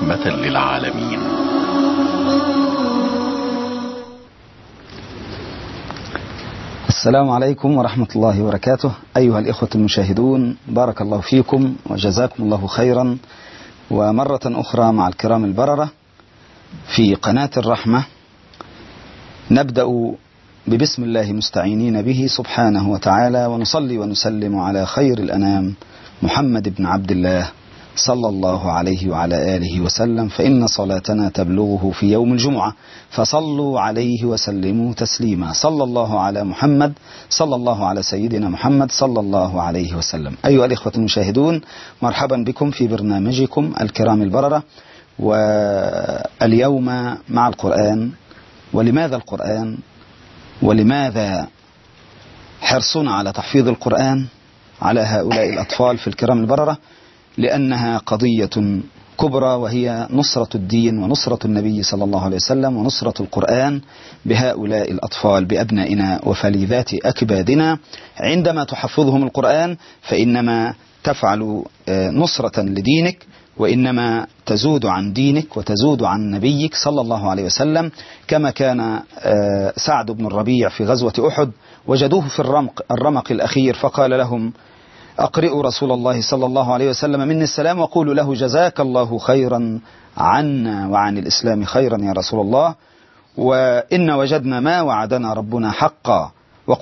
رحمة للعالمين السلام عليكم ورحمة الله وبركاته أيها الإخوة المشاهدون بارك الله فيكم وجزاكم الله خيرا ومرة أخرى مع الكرام البررة في قناة الرحمة نبدأ ببسم الله مستعينين به سبحانه وتعالى ونصلي ونسلم على خير الأنام محمد بن عبد الله صلى الله عليه وعلى آله وسلم فإن صلاتنا تبلغه في يوم الجمعة فصلوا عليه وسلموا تسليما صلى الله على محمد صلى الله على سيدنا محمد صلى الله عليه وسلم أيها الإخوة المشاهدون مرحبا بكم في برنامجكم الكرام البررة واليوم مع القرآن ولماذا القرآن ولماذا حرصنا على تحفيظ القرآن على هؤلاء الأطفال في الكرام البررة لأنها قضية كبرى وهي نصرة الدين ونصرة النبي صلى الله عليه وسلم ونصرة القرآن بهؤلاء الأطفال بأبنائنا وفليذات أكبادنا عندما تحفظهم القرآن فإنما تفعل نصرة لدينك وإنما تزود عن دينك وتزود عن نبيك صلى الله عليه وسلم كما كان سعد بن الربيع في غزوة أحد وجدوه في الرمق, الرمق الأخير فقال لهم أقرئوا رسول الله صلى الله عليه وسلم مني السلام وقولوا له جزاك الله خيرا عنا وعن الإسلام خيرا يا رسول الله وإن وجدنا ما وعدنا ربنا حقا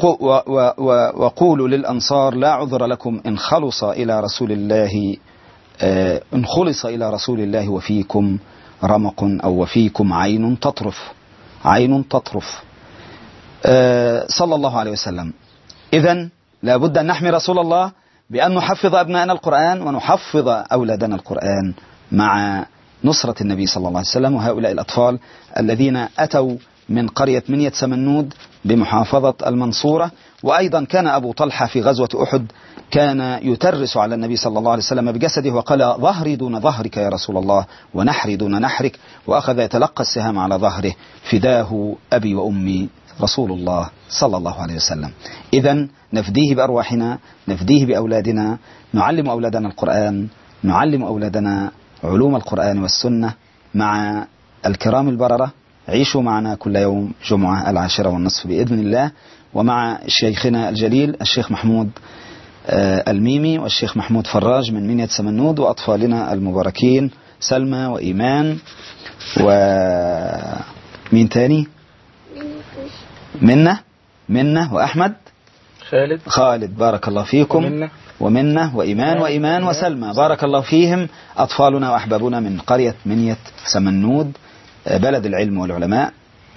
وقولوا للأنصار لا عذر لكم إن خلص إلى رسول الله إن خلص إلى رسول الله وفيكم رمق أو وفيكم عين تطرف عين تطرف صلى الله عليه وسلم إذا لابد أن نحمي رسول الله بأن نحفظ أبنائنا القرآن ونحفظ أولادنا القرآن مع نصرة النبي صلى الله عليه وسلم وهؤلاء الأطفال الذين أتوا من قرية منية سمنود بمحافظة المنصورة وأيضا كان أبو طلحة في غزوة أحد كان يترس على النبي صلى الله عليه وسلم بجسده وقال ظهري دون ظهرك يا رسول الله ونحري دون نحرك وأخذ يتلقى السهام على ظهره فداه أبي وأمي رسول الله صلى الله عليه وسلم إذا نفديه بأرواحنا نفديه بأولادنا نعلم أولادنا القرآن نعلم أولادنا علوم القرآن والسنة مع الكرام البررة عيشوا معنا كل يوم جمعة العاشرة والنصف بإذن الله ومع شيخنا الجليل الشيخ محمود الميمي والشيخ محمود فراج من منية سمنود وأطفالنا المباركين سلمى وإيمان ومين تاني منة منة وأحمد خالد خالد بارك الله فيكم ومنة ومنة وإيمان وإيمان وسلمى بارك الله فيهم أطفالنا وأحبابنا من قرية منية سمنود بلد العلم والعلماء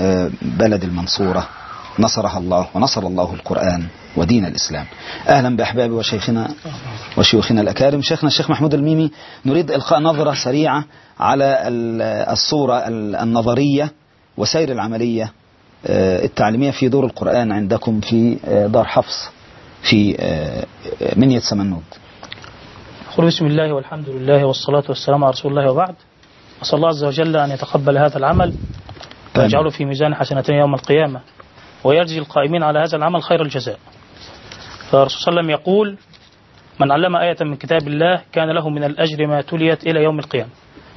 بلد المنصورة نصرها الله ونصر الله القرآن ودين الإسلام أهلا بأحبابي وشيخنا وشيوخنا الأكارم شيخنا الشيخ محمود الميمي نريد إلقاء نظرة سريعة على الصورة النظرية وسير العملية التعليمية في دور القرآن عندكم في دار حفص في منية سمنود قل بسم الله والحمد لله والصلاة والسلام على رسول الله وبعد أسأل الله عز وجل أن يتقبل هذا العمل ويجعله في ميزان حسنتين يوم القيامة ويرجي القائمين على هذا العمل خير الجزاء فالرسول صلى الله عليه وسلم يقول من علم آية من كتاب الله كان له من الأجر ما تليت إلى يوم القيامة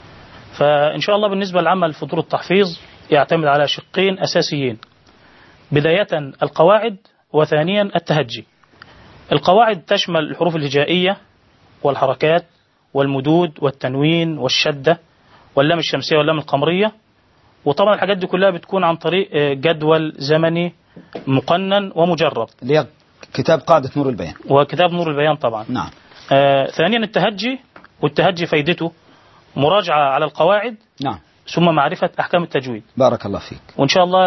فإن شاء الله بالنسبة للعمل في دور التحفيظ يعتمد على شقين أساسيين بداية القواعد وثانيا التهجي القواعد تشمل الحروف الهجائية والحركات والمدود والتنوين والشدة واللام الشمسية واللام القمرية وطبعا الحاجات دي كلها بتكون عن طريق جدول زمني مقنن ومجرب اللي هي كتاب قاعدة نور البيان وكتاب نور البيان طبعا نعم آه ثانيا التهجي والتهجي فايدته مراجعة على القواعد نعم ثم معرفة أحكام التجويد بارك الله فيك وإن شاء الله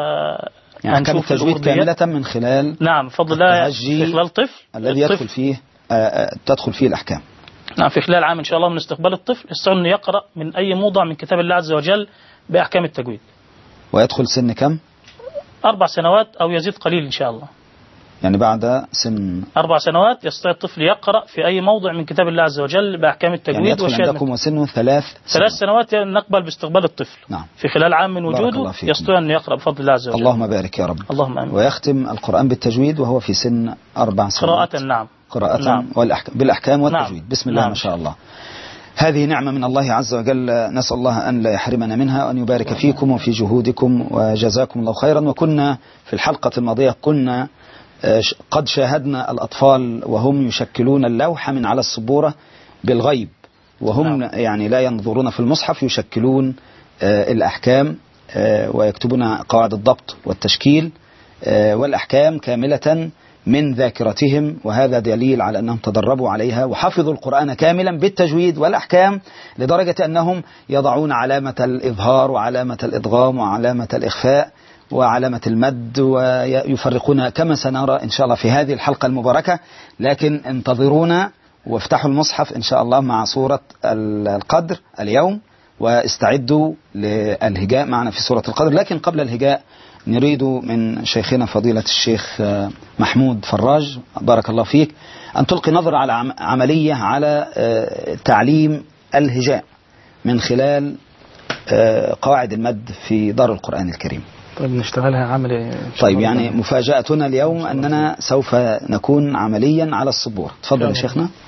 يعني أحكام هنشوف التجويد الأرديات. كاملة من خلال نعم بفضل الله التهجي في خلال طفل الذي الطفل- يدخل فيه آه، آه، تدخل فيه الأحكام نعم في خلال عام إن شاء الله من استقبال الطفل يستطيع أن يقرأ من أي موضع من كتاب الله عز وجل بأحكام التجويد ويدخل سن كم أربع سنوات أو يزيد قليل إن شاء الله يعني بعد سن أربع سنوات يستطيع الطفل يقرأ في أي موضع من كتاب الله عز وجل بأحكام يعني التجويد يدخل والشهادة عندكم وسنه ثلاث ثلاث سنوات. سنوات نقبل باستقبال الطفل نعم في خلال عام من بارك الله وجوده فيكم. يستطيع أن يقرأ بفضل الله عز وجل اللهم بارك يا رب اللهم آمين ويختم القرآن بالتجويد وهو في سن أربع سنوات قراءة نعم قراءة نعم. والأحكام بالأحكام نعم. والتجويد بسم الله نعم. ما شاء الله هذه نعمة من الله عز وجل نسأل الله أن لا يحرمنا منها وأن يبارك فيكم وفي جهودكم وجزاكم الله خيرا وكنا في الحلقة الماضية كنا آه، ش- قد شاهدنا الأطفال وهم يشكلون اللوحة من على السبورة بالغيب وهم نعم. يعني لا ينظرون في المصحف يشكلون آه، الأحكام آه، ويكتبون قواعد الضبط والتشكيل آه، والأحكام كاملة من ذاكرتهم وهذا دليل على أنهم تدربوا عليها وحفظوا القرآن كاملا بالتجويد والأحكام لدرجة أنهم يضعون علامة الإظهار وعلامة الإدغام وعلامة الإخفاء وعلامة المد ويفرقون كما سنرى إن شاء الله في هذه الحلقة المباركة لكن انتظرونا وافتحوا المصحف إن شاء الله مع سورة القدر اليوم واستعدوا للهجاء معنا في سورة القدر لكن قبل الهجاء نريد من شيخنا فضيلة الشيخ آه، محمود فراج بارك الله فيك أن تلقي نظرة على عم- عملية على آه، تعليم الهجاء من خلال آه، قواعد المد في دار القرآن الكريم طيب نشتغلها عملي إن شاء طيب الله. يعني مفاجأتنا اليوم أننا سوف نكون عمليا على السبورة تفضل يا شاء الله. شيخنا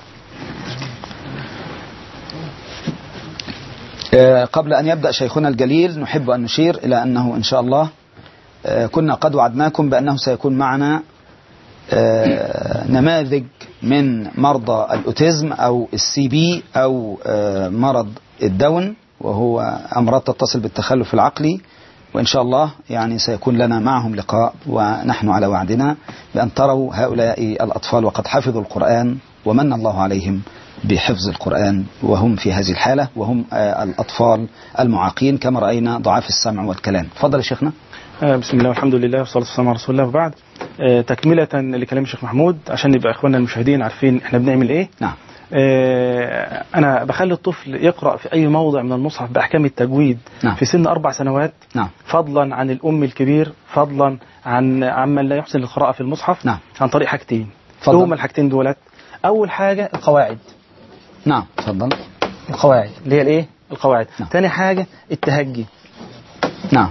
آه، قبل أن يبدأ شيخنا الجليل نحب أن نشير إلى أنه إن شاء الله آه، كنا قد وعدناكم بأنه سيكون معنا آه، نماذج من مرضى الأوتيزم أو السي بي أو آه، مرض الدون وهو أمراض تتصل بالتخلف العقلي وإن شاء الله يعني سيكون لنا معهم لقاء ونحن على وعدنا بأن تروا هؤلاء الأطفال وقد حفظوا القرآن ومن الله عليهم بحفظ القرآن وهم في هذه الحالة وهم آه، الأطفال المعاقين كما رأينا ضعاف السمع والكلام تفضل يا شيخنا آه، بسم الله والحمد لله والصلاة والسلام على رسول الله وبعد آه، تكملة لكلام الشيخ محمود عشان يبقى إخواننا المشاهدين عارفين إحنا بنعمل إيه نعم آه، أنا بخلي الطفل يقرأ في أي موضع من المصحف بأحكام التجويد نعم. في سن أربع سنوات نعم فضلا عن الأم الكبير فضلا عن عمن لا يحسن القراءة في المصحف نعم. عن طريق حاجتين اتفضل. إيه هما الحاجتين دولت أول حاجة القواعد نعم تفضل القواعد اللي هي الإيه القواعد نعم. تاني حاجة التهجي نعم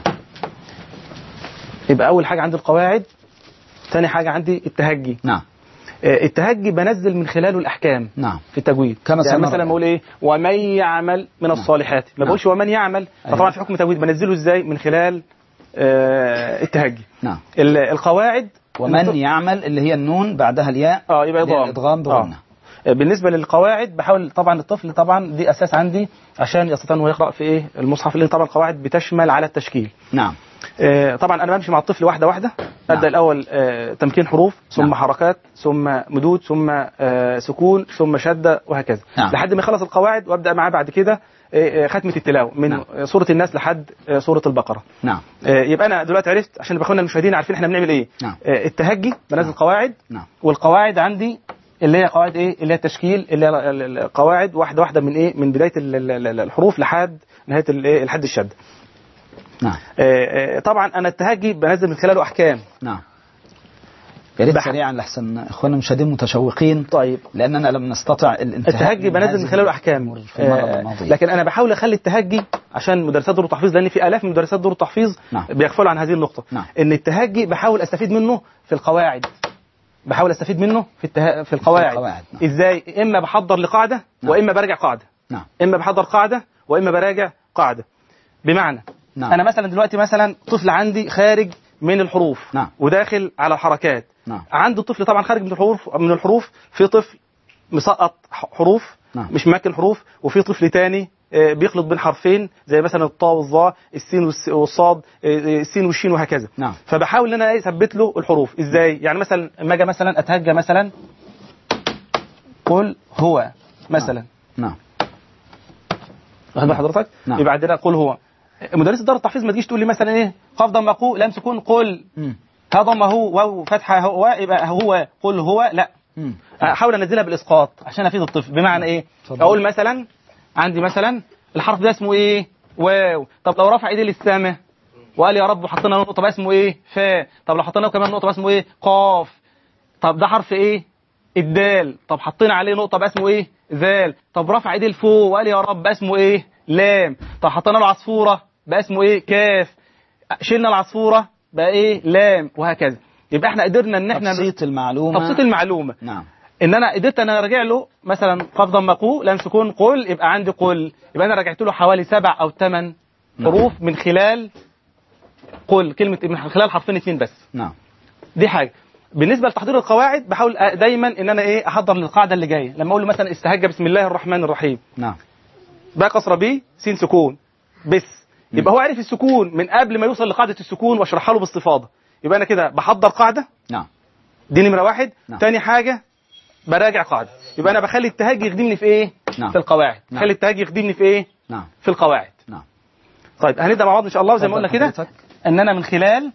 يبقى أول حاجة عندي القواعد تاني حاجة عندي التهجي نعم آه، التهجي بنزل من خلاله الأحكام نعم في التجويد كما يعني سنرى. مثلا بقول ايه ومن يعمل من الصالحات ما نعم. بقولش ومن يعمل أيوة. فطبعا في حكم تجويد بنزله ازاي من خلال آه التهجي نعم ال- القواعد ومن يعمل اللي هي النون بعدها الياء اه يبقى اللي هي ادغام الادغام بغنى آه. بالنسبه للقواعد بحاول طبعا الطفل طبعا دي اساس عندي عشان يستطيع انه يقرا في ايه المصحف لان طبعا القواعد بتشمل على التشكيل نعم آه، طبعا انا بمشي مع الطفل واحده واحده ابدا نعم. الاول آه، تمكين حروف ثم نعم. حركات ثم مدود ثم آه، سكون ثم شده وهكذا نعم. لحد ما يخلص القواعد وابدا معاه بعد كده آه، آه، ختمه التلاوه من نعم. آه، سوره الناس لحد آه، سوره البقره نعم آه، يبقى انا دلوقتي عرفت عشان يبقى اخواننا المشاهدين عارفين احنا بنعمل ايه نعم. آه، التهجي بنزل نعم. قواعد نعم والقواعد عندي اللي هي قواعد ايه اللي هي التشكيل اللي هي ال- ال- القواعد واحده واحده من ايه من بدايه ال- ال- ال- الحروف لحد نهايه الايه لحد الشد نعم آه، آه، طبعا انا التهجي بنزل من خلاله احكام نعم يا ريت بح- سريعا لحسن اخواننا المشاهدين متشوقين طيب لاننا لم نستطع الانتهاء التهجي بنزل هذه من خلاله احكام الأمور في المره آه، الماضيه لكن انا بحاول اخلي التهجي عشان مدرسات دور التحفيظ لان في الاف من مدرسات دور التحفيظ نعم. بيغفلوا عن هذه النقطه نعم. ان التهجي بحاول استفيد منه في القواعد بحاول استفيد منه في الته... في القواعد, القواعد، نعم. ازاي اما بحضر لقاعده نعم. واما براجع قاعده نعم اما بحضر قاعده واما براجع قاعده بمعنى نعم. انا مثلا دلوقتي مثلا طفل عندي خارج من الحروف نعم. وداخل على الحركات نعم. عنده طفل طبعا خارج من الحروف من الحروف في طفل مسقط ح- حروف نعم. مش ماكل حروف وفي طفل تاني آه، بيخلط بين حرفين زي مثلا الطاء والظاء السين والس- والصاد آه، آه، السين والشين وهكذا نعم. فبحاول ان انا إيه اثبت له الحروف ازاي يعني مثلا اما اجي مثلا اتهجى مثلا قل هو مثلا نعم واخد بال حضرتك نعم. يبقى عندنا قل هو مدرس دار التحفيظ ما تجيش تقول لي مثلا ايه قاف ضم قو لام سكون قل مم. ها ضم هو واو فتحه هو يبقى هو قل هو لا مم. احاول انزلها بالاسقاط عشان افيد الطفل بمعنى ايه اتفضل. اقول مثلا عندي مثلا الحرف ده اسمه ايه واو طب لو رفع ايديه للسماء وقال يا رب حطينا له نقطه بقى اسمه ايه فاء طب لو حطينا له كمان نقطه بقى اسمه ايه قاف طب ده حرف ايه الدال طب حطينا عليه نقطه بقى اسمه ايه ذال طب رفع ايديه لفوق وقال يا رب بقى اسمه ايه لام طب حطينا له عصفوره بقى اسمه ايه كاف شلنا العصفوره بقى ايه لام وهكذا يبقى احنا قدرنا ان احنا تبسيط المعلومه تبسيط المعلومه نعم ان انا قدرت ان انا راجع له مثلا قفضا مقو لم سكون قل يبقى عندي قل يبقى انا رجعت له حوالي سبع او ثمان حروف من خلال قل كلمه من خلال حرفين اثنين بس نعم دي حاجه بالنسبه لتحضير القواعد بحاول أ- دايما ان انا ايه احضر للقاعده اللي جايه لما اقول له مثلا استهجى بسم الله الرحمن الرحيم نعم باء كسره بي سين سكون بس يبقى هو عرف السكون من قبل ما يوصل لقاعده السكون واشرحها له باستفاضه يبقى انا كده بحضر قاعده نعم دي نمره واحد نعم. تاني حاجه براجع قاعده يبقى انا بخلي التهجي يخدمني في ايه نعم. في القواعد نعم. بخلي التهجي يخدمني في ايه نعم في القواعد نعم طيب هنبدا مع بعض ان شاء الله وزي ما اتفضل قلنا كده حضرتك. ان انا من خلال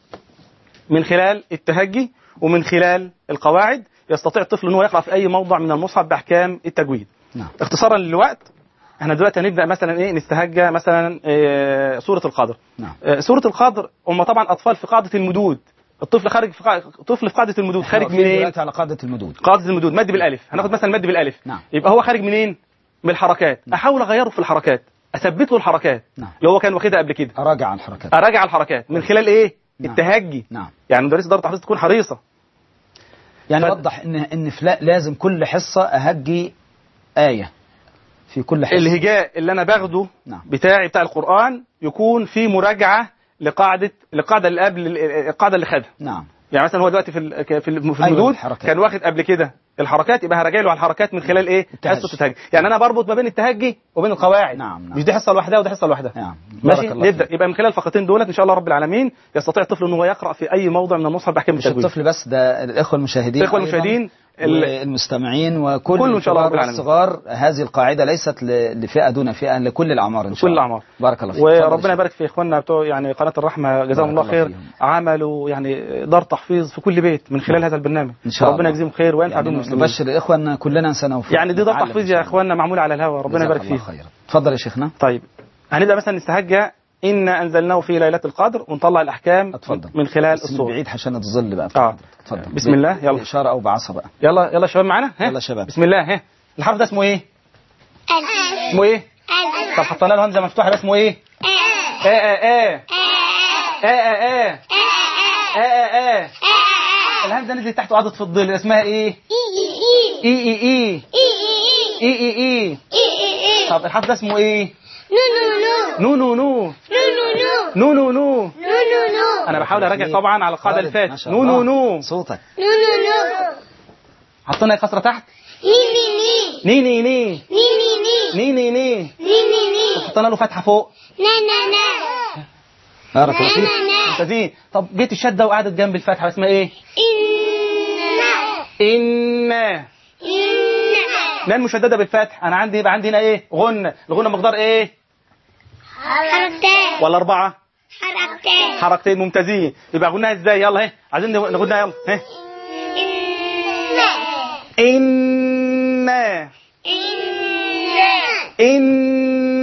من خلال التهجي ومن خلال القواعد يستطيع الطفل ان هو يقرا في اي موضع من المصحف باحكام التجويد نعم اختصارا للوقت احنا دلوقتي هنبدا مثلا ايه نستهجى مثلا إيه سوره القدر نعم آه، سوره القدر هم طبعا اطفال في قاعده المدود الطفل خارج في قاعدة طفل في قاعده المدود خارج واقفين منين دلوقتي على قاعدة المدود قاعده المدود مد بالالف هناخد مثلا مد بالالف نعم. يبقى هو خارج منين من الحركات احاول اغيره في الحركات اثبت له الحركات نعم. اللي هو كان واخدها قبل كده أراجع عن الحركات اراجع الحركات من خلال ايه نعم. التهجي نعم يعني مدرسه دار التحفيظ تكون حريصه يعني ف- وضح ان ان فلا لازم كل حصه اهجي ايه في كل حصه الهجاء اللي انا باخده نعم. بتاعي بتاع القران يكون في مراجعه لقاعده القاعده اللي قبل القاعده اللي خدها نعم يعني مثلا هو دلوقتي في ال- في ال- في أيوة، المدود الحركات. كان واخد قبل كده الحركات يبقى هراجع له على الحركات من خلال ايه التهجي. حصه التهجي يعني انا بربط ما بين التهجي وبين القواعد نعم، نعم. مش دي حصه لوحدها وده حصه لوحدها نعم ماشي بارك الله نبدا فيك. يبقى من خلال الفقرتين دولت ان شاء الله رب العالمين يستطيع الطفل ان هو يقرا في اي موضع من المصحف باحكام مش التجويد الطفل بس ده الاخوه المشاهدين الإخوة أيضاً المشاهدين ال- والمستمعين وكل كله إن شاء الله الكبار رب العالمين. والصغار هذه القاعده ليست ل- لفئه دون فئه لكل الاعمار ان شاء كل الله الأعمار. بارك الله فيك اتفضل يا وربنا شيخ. يبارك في اخواننا بتوع يعني قناه الرحمه جزاهم بارك الله الله خير فيهم. عملوا يعني دار تحفيظ في كل بيت من خلال هذا البرنامج ان شاء الله ربنا يجزيهم خير وينفع يعني بهم المسلمين نبشر الاخوه ان كلنا سنوفق يعني دي دار نتعلم تحفيظ إن شاء يا الله. اخواننا معموله على الهواء ربنا جزاك يبارك الله فيه خيرا اتفضل يا شيخنا طيب هنبدا مثلا نستهجى إنا أنزلناه في ليلة القدر ونطلع الأحكام اتفضل من خلال بس من الصور بعيد عشان الظل بقى آه. اتفضل بسم الله، يلا. اشاره او بعصا بقى يلا يلا يا شباب معانا ها؟ يلا شباب. بسم الله ها الحرف ده اسمه إيه؟ اسمه إيه؟ طب حطينا له همزة مفتوحة ده اسمه إيه؟ آ آ آ آ آ آ آ آ آ الهمزة نزلت تحت وقعدت في الظل اسمها إيه؟ إي إي إي إي إي إي طب الحرف ده اسمه إيه؟ نو نو نو نو نو نو انا بحاول اراجع طبعا على القاعده اللي خالد، ما فاتت شاء نو نو الله. نو صوتك حطينا كسره تحت ني ني ني ني ني ني حطينا له فتحه فوق بارك الله فيك ممتازين طب جيت الشده وقعدت جنب الفتحه اسمها ايه ان نان مشدده بالفتح انا عندي يبقى عندي هنا ايه غنه الغنه مقدار ايه حركتين ولا اربعه حركتين حركتين ممتازين يبقى غناها ازاي يلا اهي عايزين نغناها يلا ها ان ان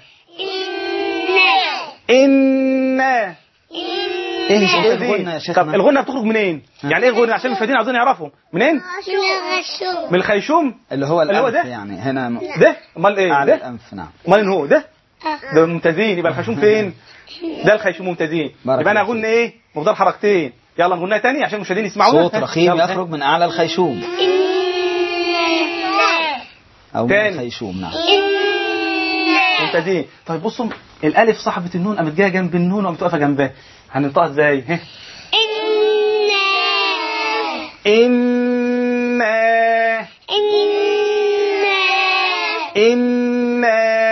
ان ايه يا شيخ ممتازين. الغنى يا طب شيخنا الغنه بتخرج منين يعني ايه الغنه عشان المشاهدين عاوزين يعرفوا منين من الخيشوم اللي هو اللي هو الانف ده؟ يعني هنا م- ده امال ايه اعلى ده الانف نعم امال هو ده ده ممتازين يبقى الخيشوم فين ده الخيشوم ممتازين بارك يبقى انا الله اغن ايه مقدار حركتين يلا نغنيها تاني عشان المشاهدين يسمعونا صوت ها؟ رخيم يلا. يخرج من اعلى الخيشوم او من تاني. الخيشوم نعم ممتازين طيب بصوا الالف صاحبه النون قامت جايه جنب النون وقامت واقفه جنبها هننطقها ازاي ها إن إن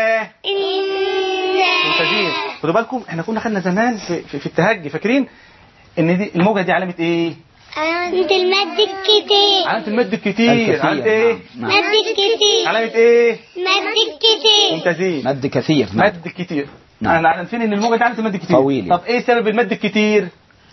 ممتازين خدوا بالكم احنا كنا خدنا زمان في, في, في التهجي فاكرين ان دي الموجه دي علامه ايه؟ انت المد الكتير علامه المد الكتير الكثير، علامه ايه؟ نعم. مد الكتير علامه ايه؟ مد الكتير ممتازين مد كثير نعم مد كتير نعم. احنا عارفين ان الموجه دي علامه المد الكتير طويل. طب ايه سبب المد الكتير؟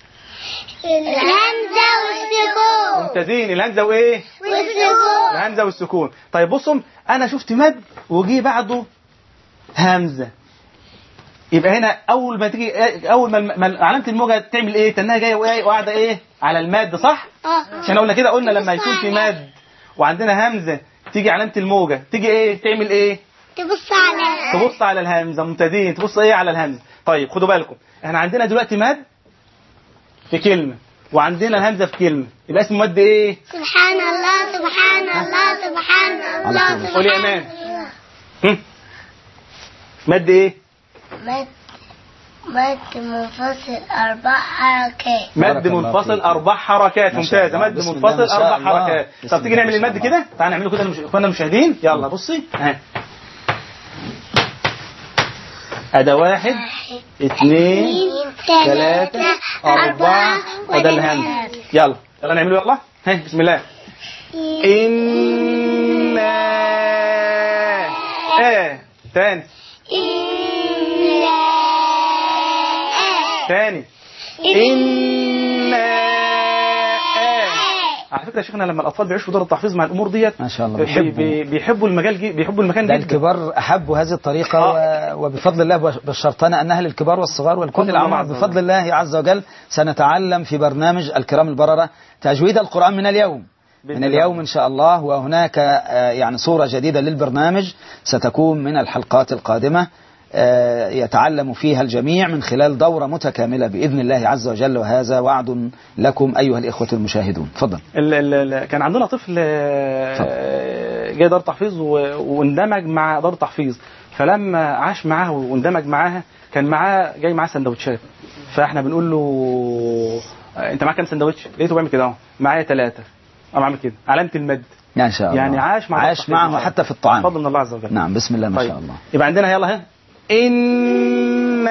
الهمزة والسكون ممتازين الهمزه وايه؟ والسكون الهمزه والسكون طيب بصوا انا شفت مد وجي بعده همزه يبقى هنا اول ما تيجي اول ما الم- ما علامه الموجه تعمل ايه تنها جايه وإيه؟ وقاعده ايه على الماد صح اه عشان قلنا كده قلنا لما يكون في ماد وعندنا همزه تيجي علامه الموجه تيجي ايه تعمل ايه تبص على تبص على الهمزه ممتازين تبص ايه على الهمزه طيب خدوا بالكم احنا عندنا دلوقتي ماد في كلمه وعندنا الهمزه في كلمه يبقى اسمه مد ايه سبحان الله سبحان الله سبحان الله قول يا ايمان هم؟ مد ايه مد مد منفصل أربع حركات مد بارك الله منفصل فيك. اربع حركات ما شاء ممتازه الله. مد بسم الله منفصل ما شاء اربع الله. حركات بسم طب تيجي الله نعمل ما شاء المد الله. كده تعال نعمله كده للمش- اخواننا المشاهدين يلا بصي ها أدا واحد اثنين ثلاثة أربعة وده الهمز يلا يلا نعمله يلا ها بسم الله إنا آه تاني تاني إنا آه على فكرة يا شيخنا لما الأطفال بيعيشوا دور التحفيظ مع الأمور ديت ما شاء الله بي- بيحبوا. بي- بيحبوا المجال جي- بيحبوا المكان ده جدا الكبار أحبوا هذه الطريقة و- وبفضل الله بش- بشرتنا أنها للكبار والصغار والكل بفضل الله الأعمار عز وجل. بفضل الله عز وجل سنتعلم في برنامج الكرام البررة تجويد القرآن من اليوم بإذن من الله. اليوم إن شاء الله وهناك آه، يعني صورة جديدة للبرنامج ستكون من الحلقات القادمة آه، يتعلم فيها الجميع من خلال دورة متكاملة بإذن الله عز وجل وهذا وعد لكم أيها الإخوة المشاهدون تفضل ال ال ال كان عندنا طفل آه، جاي دار تحفيظ و- واندمج مع دار التحفيظ فلما عاش معاها واندمج معاها كان معاه جاي معاه سندوتشات فاحنا بنقول له آه، انت معاك كام سندوتش؟ لقيته بيعمل كده اهو معايا ثلاثه قام عامل كده علامه المد ما شاء الله يعني عاش مع دار عاش التحفيظ إن معه شاء الله. حتى في الطعام فضل من الله عز وجل نعم بسم الله ما طيب شاء الله يبقى عندنا يلا ها إنا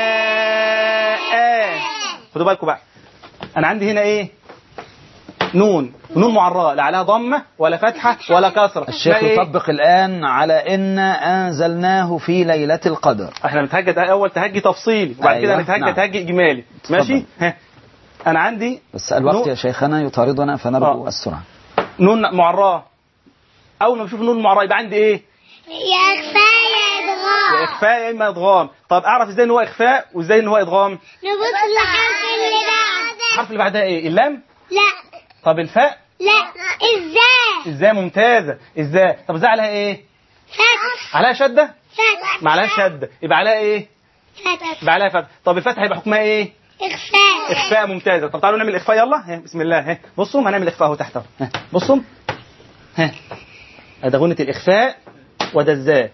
آه. خدوا بالكم بقى أنا عندي هنا إيه نون نون معرّة لا عليها ضمة ولا فتحة ولا كسرة الشيخ اسمها إيه؟ يطبق الآن على إن أنزلناه في ليلة القدر احنا بنتهجد أول تهجي تفصيلي وبعد كده أيوة، نتهجد نعم. تهجي إجمالي ماشي ها أنا عندي بس الوقت نون- يا شيخنا يطاردنا فنرجو آه. السرعة نون معرّة أول ما بشوف نون معرّة يبقى عندي إيه يا كفاية يا إدغام إخفاء يا إما إدغام طب أعرف إزاي إن هو إخفاء وإزاي إن هو إدغام نبص للحرف اللي بعده الحرف اللي بعدها إيه اللام لا طب الفاء لا ازاي ازاي ممتازه ازاي طب ازاي عليها ايه فتح عليها شده فتح ما عليها شده يبقى عليها ايه فتح يبقى عليها فتح طب الفتح هيبقى حكمها ايه إخفاء اخفاء ممتازه طب تعالوا نعمل اخفاء يلا ها بسم الله ها بصوا هنعمل اخفاء اهو تحت اهو ها بصوا ها ده غنة الاخفاء وده الزاء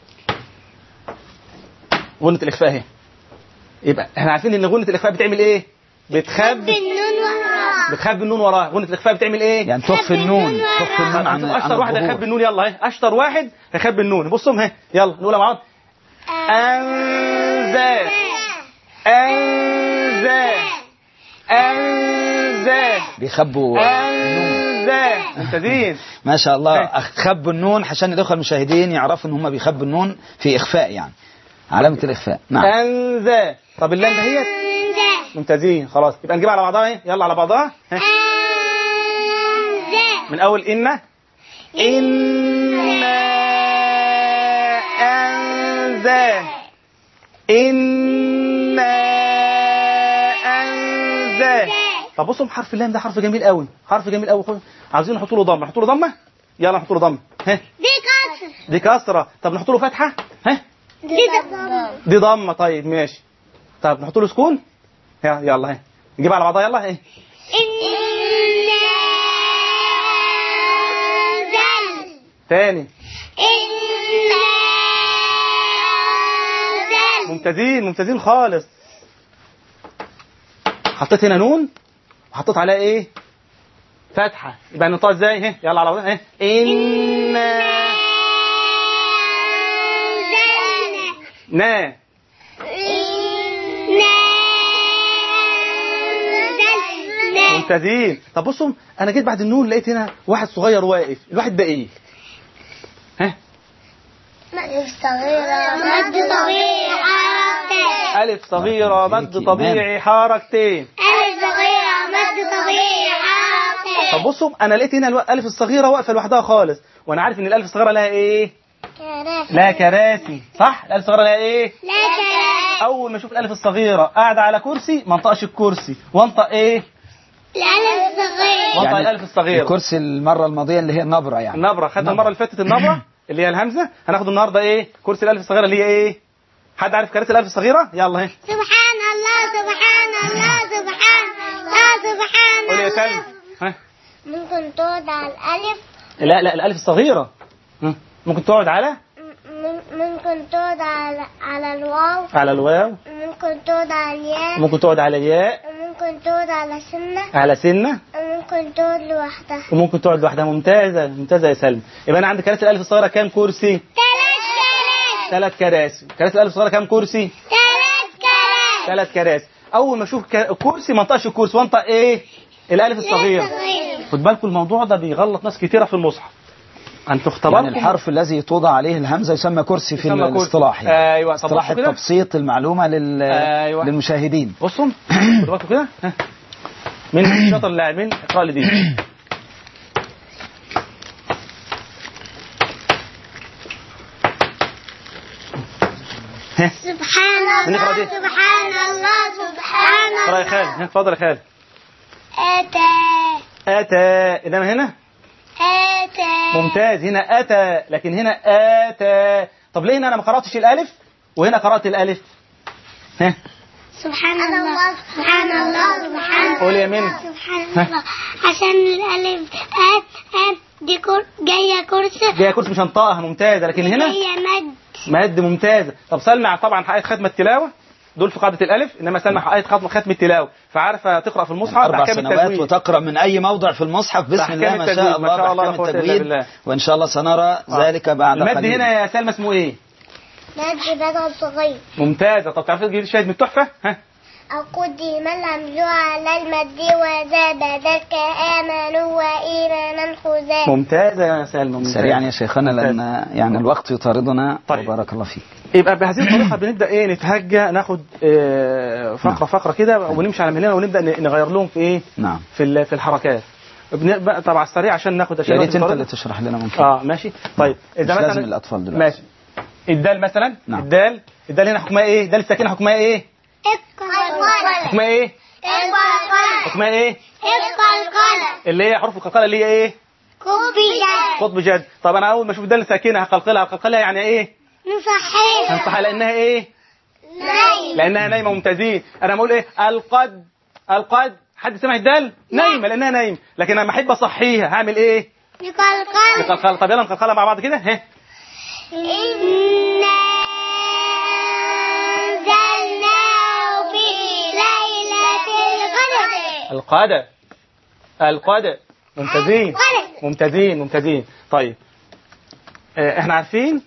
غنة الاخفاء اهي يبقى احنا عارفين ان غنة الاخفاء بتعمل ايه بتخبي بالنون وراه بتخبي النون وراها غنة الاخفاء بتعمل ايه يعني تخفي النون تخفي النون عن هنشوف عن اشطر واحد هيخبي الظهور النون يلا اهي اشطر واحد هيخبي النون بصوا اهي يلا نقولها مع بعض انزل انزل انزل بيخبوا النون انزل ممتازين ما شاء الله أخ- خبوا النون عشان الإخوة المشاهدين يعرفوا إن هم بيخبوا النون في إخفاء يعني علامة الإخفاء نعم انزل طب اللام دهيت أنزل ممتازين خلاص يبقى نجيب على بعضها اهي يلا على بعضها ها. أنزل من اول ان إنا أنزل إنا أنزل طب بصوا حرف اللام ده حرف جميل قوي حرف جميل قوي عاوزين نحط له ضمه نحط له ضمه يلا نحط له ضمه ها دي كسر دي كسره طب نحط له فتحه ها دي ضم دي ضمه طيب ماشي طب نحط له سكون ها يلا ها نجيب على بعضها يلا ايه إنا أنزل تاني إنا أنزل ممتازين ممتازين خالص حطيت هنا نون وحطيت عليها ايه فتحه يبقى ننطق ازاي اهي يلا على بعضها اهي إنا أنزلنا نا إنا أنزلنا ممتازين طب بصوا انا جيت بعد النون لقيت هنا واحد صغير واقف الواحد ده ايه ها مد صغيرة مد طبيعي حركتين الف صغيره مد عليكي طبيعي حركتين ألف صغيرة مد طبيعي طب حركتين بصوا انا لقيت هنا الالف الصغيره واقفه لوحدها خالص وانا عارف ان الالف الصغيره لها ايه لا كراسي صح الالف الصغيره لها ايه لا كلام اول ما اشوف الالف الصغيره قاعده على كرسي ما انطقش الكرسي وانطق ايه الألف صغير وانطق الالف الصغيره الكرسي المرة الماضية اللي هي النبرة يعني النبره خدنا المره اللي فاتت النبره اللي هي الهمزه هناخد النهارده ايه كرسي الالف الصغيره اللي هي ايه حد عارف كراسي الالف الصغيره يلا اهي سبحان الله سبحان الله سبحان الله سبحان قول يا الله سلمى ها ممكن تقعد على الألف لا لا الالف الصغيره ها. ممكن تقعد على م- م- ممكن تقعد على على الواو على الواو ممكن تقعد على الياء ممكن تقعد على الياء وممكن تقعد على سنة على سنه وممكن تقعد لوحدها وممكن تقعد لوحدها ممتازه ممتازه يا سلمى يبقى انا عندي كراسي الالف الصغيره كام كرسي ثلاث كراسي ثلاث كراسي كراسي الالف الصغيره كام كرسي ثلاث كراسي ثلاث كراسي اول ما اشوف ك- كرسي ما انطقش الكرسي وانطق ايه الالف الصغيره صغير خد بالكم الموضوع ده بيغلط ناس كتيره في المصحف انتوا اختبرتم يعني الحرف الذي توضع عليه الهمزة يسمى كرسي في يسمى كرسي. الاصطلاح يعني. ايوه طب اصطلاح بصوا كده التبسيط المعلومة لل... أيوة. للمشاهدين بصوا خدوا بالكم كده ها. مين الشاطر اللاعبين اقرا لي دي ها سبحان من يقرأ الله دي؟ سبحان الله سبحان اقرا يا الله خالد ها، اتفضل يا خالد أتى اتى انما هنا أتى ممتاز هنا اتى لكن هنا اتى طب ليه هنا انا ما قراتش الالف وهنا قرات الالف ها سبحان الله سبحان الله سبحان الله قول يا منى. سبحان ها. الله عشان الألف أت أت دي كر... جاية كرسي جايه كرسي مش هنطقها ممتازه لكن هنا هي مد مد ممتازه طب سلمى طبعا حققت ختم التلاوه دول في قاعده الالف انما سلمى حققت ختم ختم التلاوه فعارفه تقرا في المصحف أربع بأحكام سنوات التجويد. وتقرأ من أي موضع في المصحف بسم بأحكام الله ما التجويد. شاء ما الله شاء الله بأحكام لا قوة إلا التجويد بالله. وإن شاء الله سنرى آه. ذلك بعد المد قليل هنا يا سلمى اسمه ايه مد بدل صغير ممتازه طب تعرفي تجيب شاهد من التحفه ها أقدم الهمز على المد وزاد ذاك آمنوا وإيمانا خزاء ممتازه يا سلمى ممتازة. سريعا يا شيخنا لأن يعني الوقت يطاردنا طيب. وبارك الله فيك يبقى بهذه الطريقه بنبدا ايه نتهجى ناخد آه، فقره نعم. فقره كده ونمشي على مهلنا ونبدا ن- نغير لهم في ايه نعم في ال- في الحركات بنبقى طبعا السريع عشان ناخد يا اشياء ريت انت متطرفة. اللي تشرح لنا ممكن اه ماشي طيب اذا مش مثلا لازم الأطفال دلوقتي. ماشي الدال مثلا نعم. الدال الدال هنا حكمها ايه دال الساكنه حكمها ايه القلقلة حكمها ايه القلقلة حكمها ايه القلقلة اللي هي حروف القلقله اللي هي ايه كوبيا قطب جد طب انا اول ما اشوف دال ساكنه هقلقلها هقلقلها يعني ايه نصحيح هنصحها لانها ايه نايم لانها نايمه ممتازين انا بقول ايه القد القد حد سمع الدال نايمه لانها نايمه لكن لما احب اصحيها هعمل ايه نقلقل نقلقلها طب يلا نقلقلها مع بعض كده ها إنا أنزلناه في ليلة القدر القادة القادة ممتازين القدر. ممتازين ممتازين طيب آه، احنا عارفين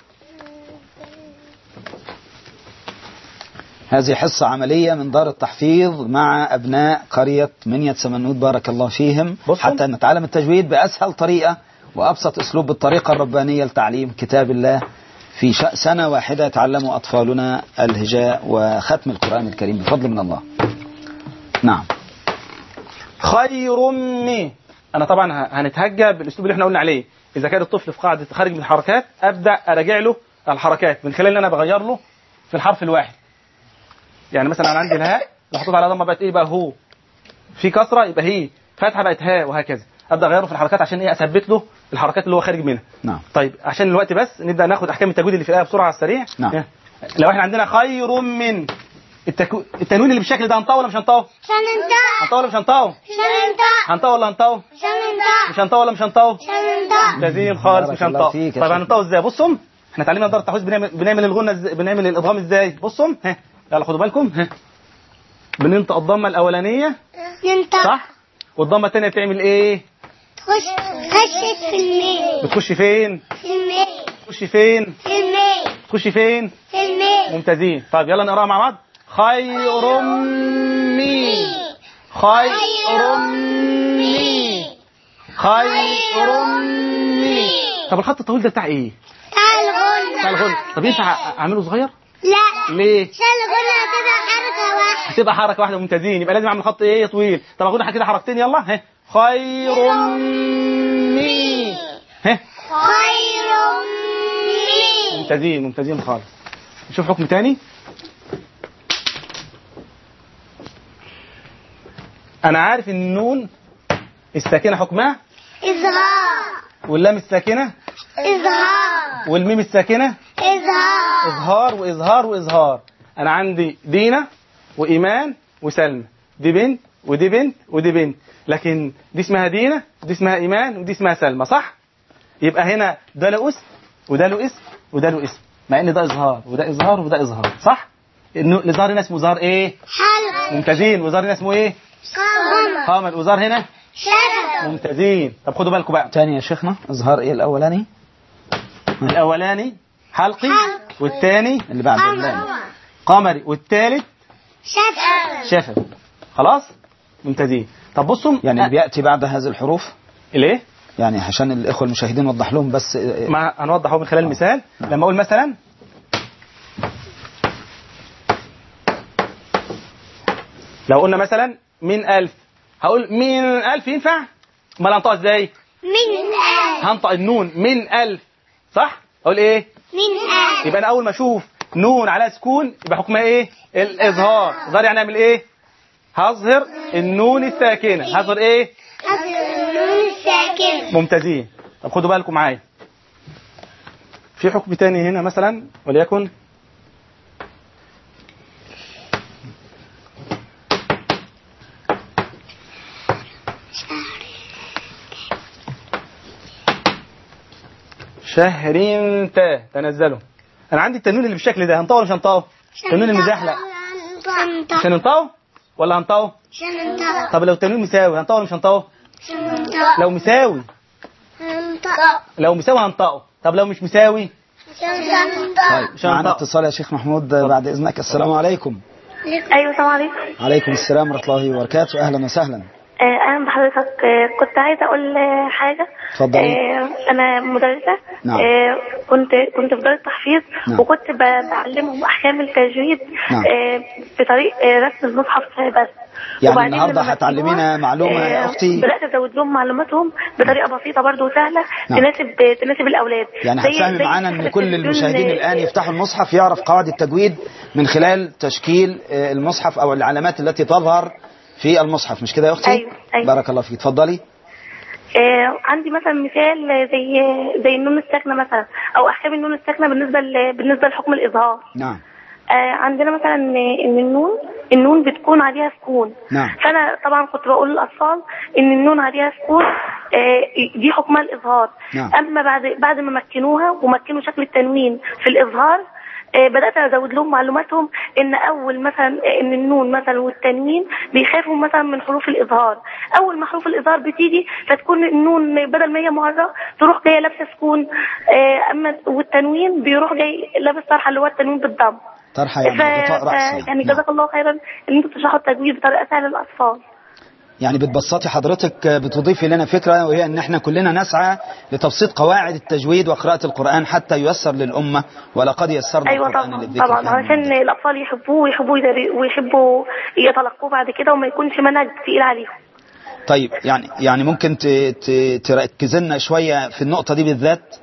هذه حصة عملية من دار التحفيظ مع أبناء قرية منية سمنود بارك الله فيهم بصوا. حتى نتعلم التجويد بأسهل طريقة وأبسط أسلوب بالطريقة الربانية لتعليم كتاب الله في ش- سنة واحدة يتعلم أطفالنا الهجاء وختم القرآن الكريم بفضل من الله نعم خير من انا طبعا ه- هنتهجى بالاسلوب اللي احنا قلنا عليه اذا كان الطفل في قاعده خارج من الحركات ابدا اراجع له الحركات من خلال ان انا بغير له في الحرف الواحد يعني مثلا انا عندي الهاء محطوط على ضمه بقت ايه بقى هو في كسره يبقى هي فتحه بقت هاء وهكذا ابدا اغيره في الحركات عشان ايه اثبت له الحركات اللي هو خارج منها نعم طيب عشان الوقت بس نبدا ناخد احكام التجويد اللي في الايه بسرعه على السريع نعم. ها. لو احنا عندنا خير من التكو... التنوين اللي بالشكل ده هنطوه ولا مش هنطوه؟ شننتا هنطوه ولا مش هنطوه؟ شننتا هنطوه ولا هنطوه؟ شننتا مش هنطوه ولا مش هنطوه؟ شننتا ممتازين خالص بارك مش الله هنطوه فيك يا طيب شيخ. هنطوه ازاي؟ بصوا احنا اتعلمنا دار التحويز بنعمل بنعمل الغنى ازاي بنعمل الادغام ازاي؟ بصوا ها يلا خدوا بالكم ها بننطق الضمه الاولانيه ننتا صح؟ والضمه الثانيه بتعمل ايه؟ خش خشت في الميل بتخش فين؟ في الميل تخش فين؟ في الميل تخش فين؟ في الميل ممتازين طيب يلا نقراها مع بعض خير مي خير مي خير مي طب الخط الطويل ده بتاع ايه؟ تعال بتاع غنى الغنى طب ينفع اعمله صغير؟ لا ليه؟ عشان الغنى كده حركة واحدة هتبقى حركه واحده ممتازين يبقى لازم اعمل خط ايه طويل طب اقول كده حركتين يلا ها خير مي ها خير لي ممتازين ممتازين خالص نشوف حكم تاني انا عارف ان النون الساكنه حكمها إظهار واللام الساكنه إظهار والميم الساكنه إظهار اظهار واظهار واظهار انا عندي دينا وايمان وسلمى دي بنت ودي بنت ودي بنت لكن دي اسمها دينا ودي اسمها ايمان ودي اسمها سلمى صح يبقى هنا ده له اسم وده له اسم وده له اسم مع ان ده اظهار وده اظهار وده اظهار صح انه الاظهار هنا اسمه ظهر ايه حلق ممتازين وظهر هنا اسمه ايه قمر قام الوزار هنا شرف ممتازين طب خدوا بالكم بقى تاني يا شيخنا اظهار ايه الاولاني الاولاني حلقي حلق. والثاني اللي بعد قمر اللام قمري والثالث شفر شفوي خلاص ممتازين طب بصوا يعني اللي بياتي بعد هذه الحروف ليه يعني عشان الاخوه المشاهدين نوضح لهم بس ما هنوضحه من خلال المثال لما اقول مثلا لو قلنا مثلا من ألف هقول من ألف ينفع امال هنطقها ازاي من آل هنطق النون من ألف صح اقول ايه من آل يبقى انا اول ما اشوف نون على سكون يبقى حكمها ايه الاظهار اظهار يعني اعمل ايه هظهر النون الساكنه هظهر ايه أصل النون الساكنة ممتازين طب خدوا بالكم معايا في حكم تاني هنا مثلا وليكن شهر تا تنزلوا انا عندي التنوين اللي بالشكل ده هنطقه ولا مش هنطقه التنوين المزحلق شنطة مش هننطقه ولا هنطقه شنطة طب لو التنوين مساوي هنطقه ولا مش هنطقه شنطة لو مساوي شنطة لو مساوي هنطقه طب لو مش مساوي شنطة طيب مش هنطق. معنا اتصال يا شيخ محمود بعد اذنك السلام عليكم ايوه السلام عليكم عليكم السلام ورحمه الله وبركاته اهلا وسهلا آه، اهلا بحضرتك آه، كنت عايزه اقول آه، حاجه اتفضلي. آه، انا مدرسه نعم. آه، كنت كنت في دار التحفيظ نعم. وكنت ب- بعلمهم احكام التجويد نعم. آه، بطريق آه، رسم المصحف بس يعني وبعدين النهاردة لما هتعلمينا مسكوها، معلومة يا آه، أختي؟ بدات ازود لهم معلوماتهم بطريقه بسيطه برضو وسهله نعم. تناسب تناسب الاولاد يعني زي- هتفهمي زي معانا ان فكرة كل التلفزيون، المشاهدين آه، الان يفتحوا المصحف يعرف قواعد التجويد من خلال تشكيل آه، المصحف او العلامات التي تظهر في المصحف مش كده يا اختي أيوة، أيوة. بارك الله فيك اتفضلي آه، عندي مثلا مثال زي زي النون الساكنه مثلا او احكام النون الساكنه بالنسبه ل- بالنسبه لحكم الاظهار نعم آه، عندنا مثلا ان النون النون بتكون عليها سكون نعم. فانا طبعا كنت بقول للاطفال ان النون عليها سكون آه، دي حكمها الاظهار نعم. اما بعد بعد ما مكنوها ومكنوا شكل التنوين في الاظهار آه، بدات ازود لهم معلوماتهم ان اول مثلا ان النون مثلا والتنوين بيخافوا مثلا من حروف الاظهار اول ما حروف الاظهار بتيجي فتكون النون بدل ما هي معرة تروح جايه لابسه سكون آه، اما والتنوين بيروح جاي لابس طرحه اللي هو التنوين بالضم طرحه ف... يعني غطاء ف... راس يعني نعم. جزاك الله خيرا ان انتم تشرحوا التجويد بطريقه سهله للاطفال يعني بتبسطي حضرتك آه، بتضيفي لنا فكره وهي ان احنا كلنا نسعى لتبسيط قواعد التجويد وقراءه القران حتى ييسر للامه ولقد يسرنا ايوه القران طبعا للذكر طبعا فهل من علشان مدكر. الاطفال يحبوه ويحبوا يدري- ويحبوا يتلقوه بعد كده وما يكونش منهج تقيل عليهم طيب يعني يعني ممكن ت- ت- تركز لنا شويه في النقطه دي بالذات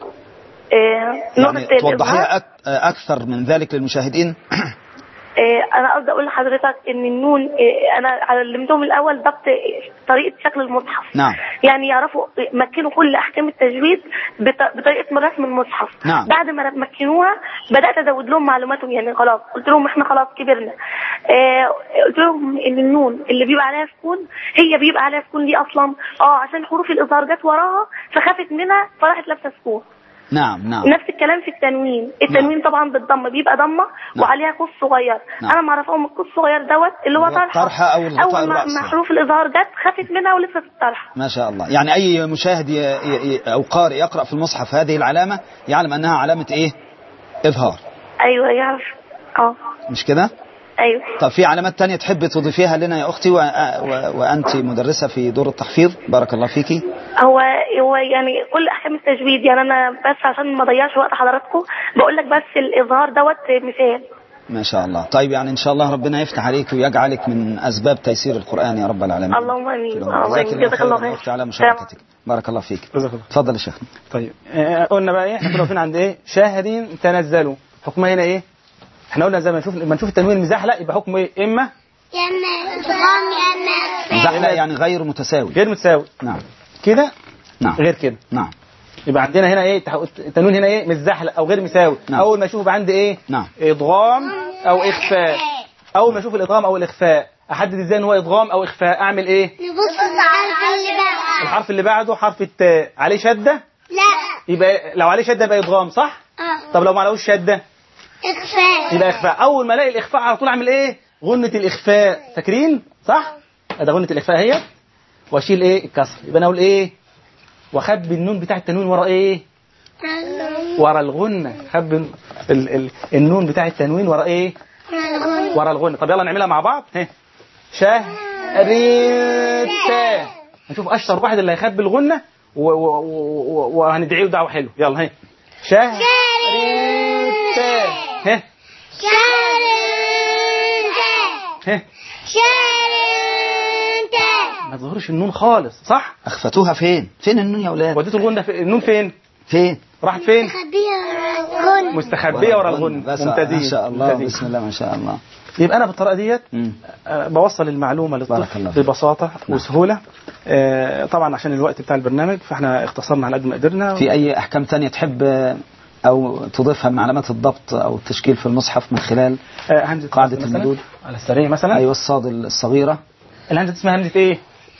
آه، يعني نقطة توضحيها الإظهار، أك- اكثر من ذلك للمشاهدين آه، انا قصدي اقول لحضرتك ان النون آه، انا علمتهم الاول ضبط طريقه شكل المصحف نعم. يعني يعرفوا مكنوا كل احكام التجويد بط- بطريقه رسم المصحف نعم. بعد ما مكنوها بدات ازود لهم معلوماتهم يعني خلاص قلت لهم احنا خلاص كبرنا آه قلت لهم ان النون اللي بيبقى عليها سكون هي بيبقى عليها سكون دي اصلا اه عشان حروف الاظهار جت وراها فخافت منها فراحت لابسه سكون نعم نعم نفس الكلام في التنوين التنوين طبعا بالضمه بيبقى ضمه نعم. وعليها قوس صغير نعم. انا معرفاهم القوس الصغير دوت اللي هو اللي هو طرحه الطرحة أو الغطاء اول ما الرأس ما يعني. حروف الاظهار جت خافت منها ولسه في الطرحه ما شاء الله يعني أي مشاهد ي... ي... ي- أو قارئ يقرأ في المصحف هذه العلامة يعلم أنها علامة إيه إظهار ايوه يعرف اه مش كده ايوه طب في علامات تانية تحب تضيفيها لنا يا أختي و... و... وأنت مدرسة في دور التحفيظ بارك الله فيكي هو هو يعني كل احكام التجويد يعني انا بس عشان ما اضيعش وقت حضراتكم بقول لك بس الاظهار دوت مثال ما شاء الله طيب يعني إن شاء الله ربنا يفتح عليك ويجعلك من أسباب تيسير القرآن يا رب العالمين اللهم امين جزاك اللهم امين جزاك الله خير أختي على مشاركتك بارك الله فيك جزاك الله. تفضل يا شيخ طيب آه، قلنا بقى ايه احنا كنا واقفين عند ايه شاهد تنزلوا حكمها هنا ايه احنا قلنا زي ما نشوف لما نشوف التنوين المزحلق يبقى حكمه ايه اما يما إدغام يما زحلق يعني غير متساوي غير متساوي نعم كده نعم غير كده نعم يبقى عندنا هنا ايه تح- التنوين هنا ايه متزحلق او غير مساوي نعم. اول ما اشوف عندي ايه نعم. ادغام او اخفاء اول ما اشوف الادغام او الاخفاء احدد ازاي ان هو ادغام او اخفاء اعمل ايه نبص على اللي بقى الحرف اللي بعده حرف التاء عليه شده لا يبقى لو عليه شده يبقى ادغام صح اه طب لو ما عليهوش شده اخفاء يبقى اخفاء اول ما الاقي الاخفاء على طول اعمل ايه غنه الاخفاء فاكرين صح ده غنه الاخفاء اهي واشيل ايه الكسر يبقى انا اقول ايه واخبي النون بتاع التنوين ورا ايه ورا الغنه خبي ال ال النون بتاع التنوين ورا ايه ورا الغنه طب يلا نعملها مع بعض ها شهريتا نشوف اشطر واحد اللي هيخبي الغنه و- و- و- وهندعي له دعوه حلوه يلا ها شهريتا ها ها ما تظهرش النون خالص صح اخفتوها فين فين النون يا اولاد وديتوا الغنه في النون فين فين راحت فين خبير مستخبيه ورا الغنه بس ممتازين ما شاء الله ممتازين. بسم الله ما شاء الله يبقى انا بالطريقه ديت مم. آه، بوصل المعلومه بارك للطفل الله فيك. ببساطه وسهوله آه، طبعا عشان الوقت بتاع البرنامج فاحنا اختصرنا على قد ما قدرنا في اي احكام تانية تحب او تضيفها من علامات الضبط او التشكيل في المصحف من خلال آه، همزه قاعدة مثلاً، المدود. على السريع مثلا ايوه الصاد الصغيره الهمزه اسمها همزه ايه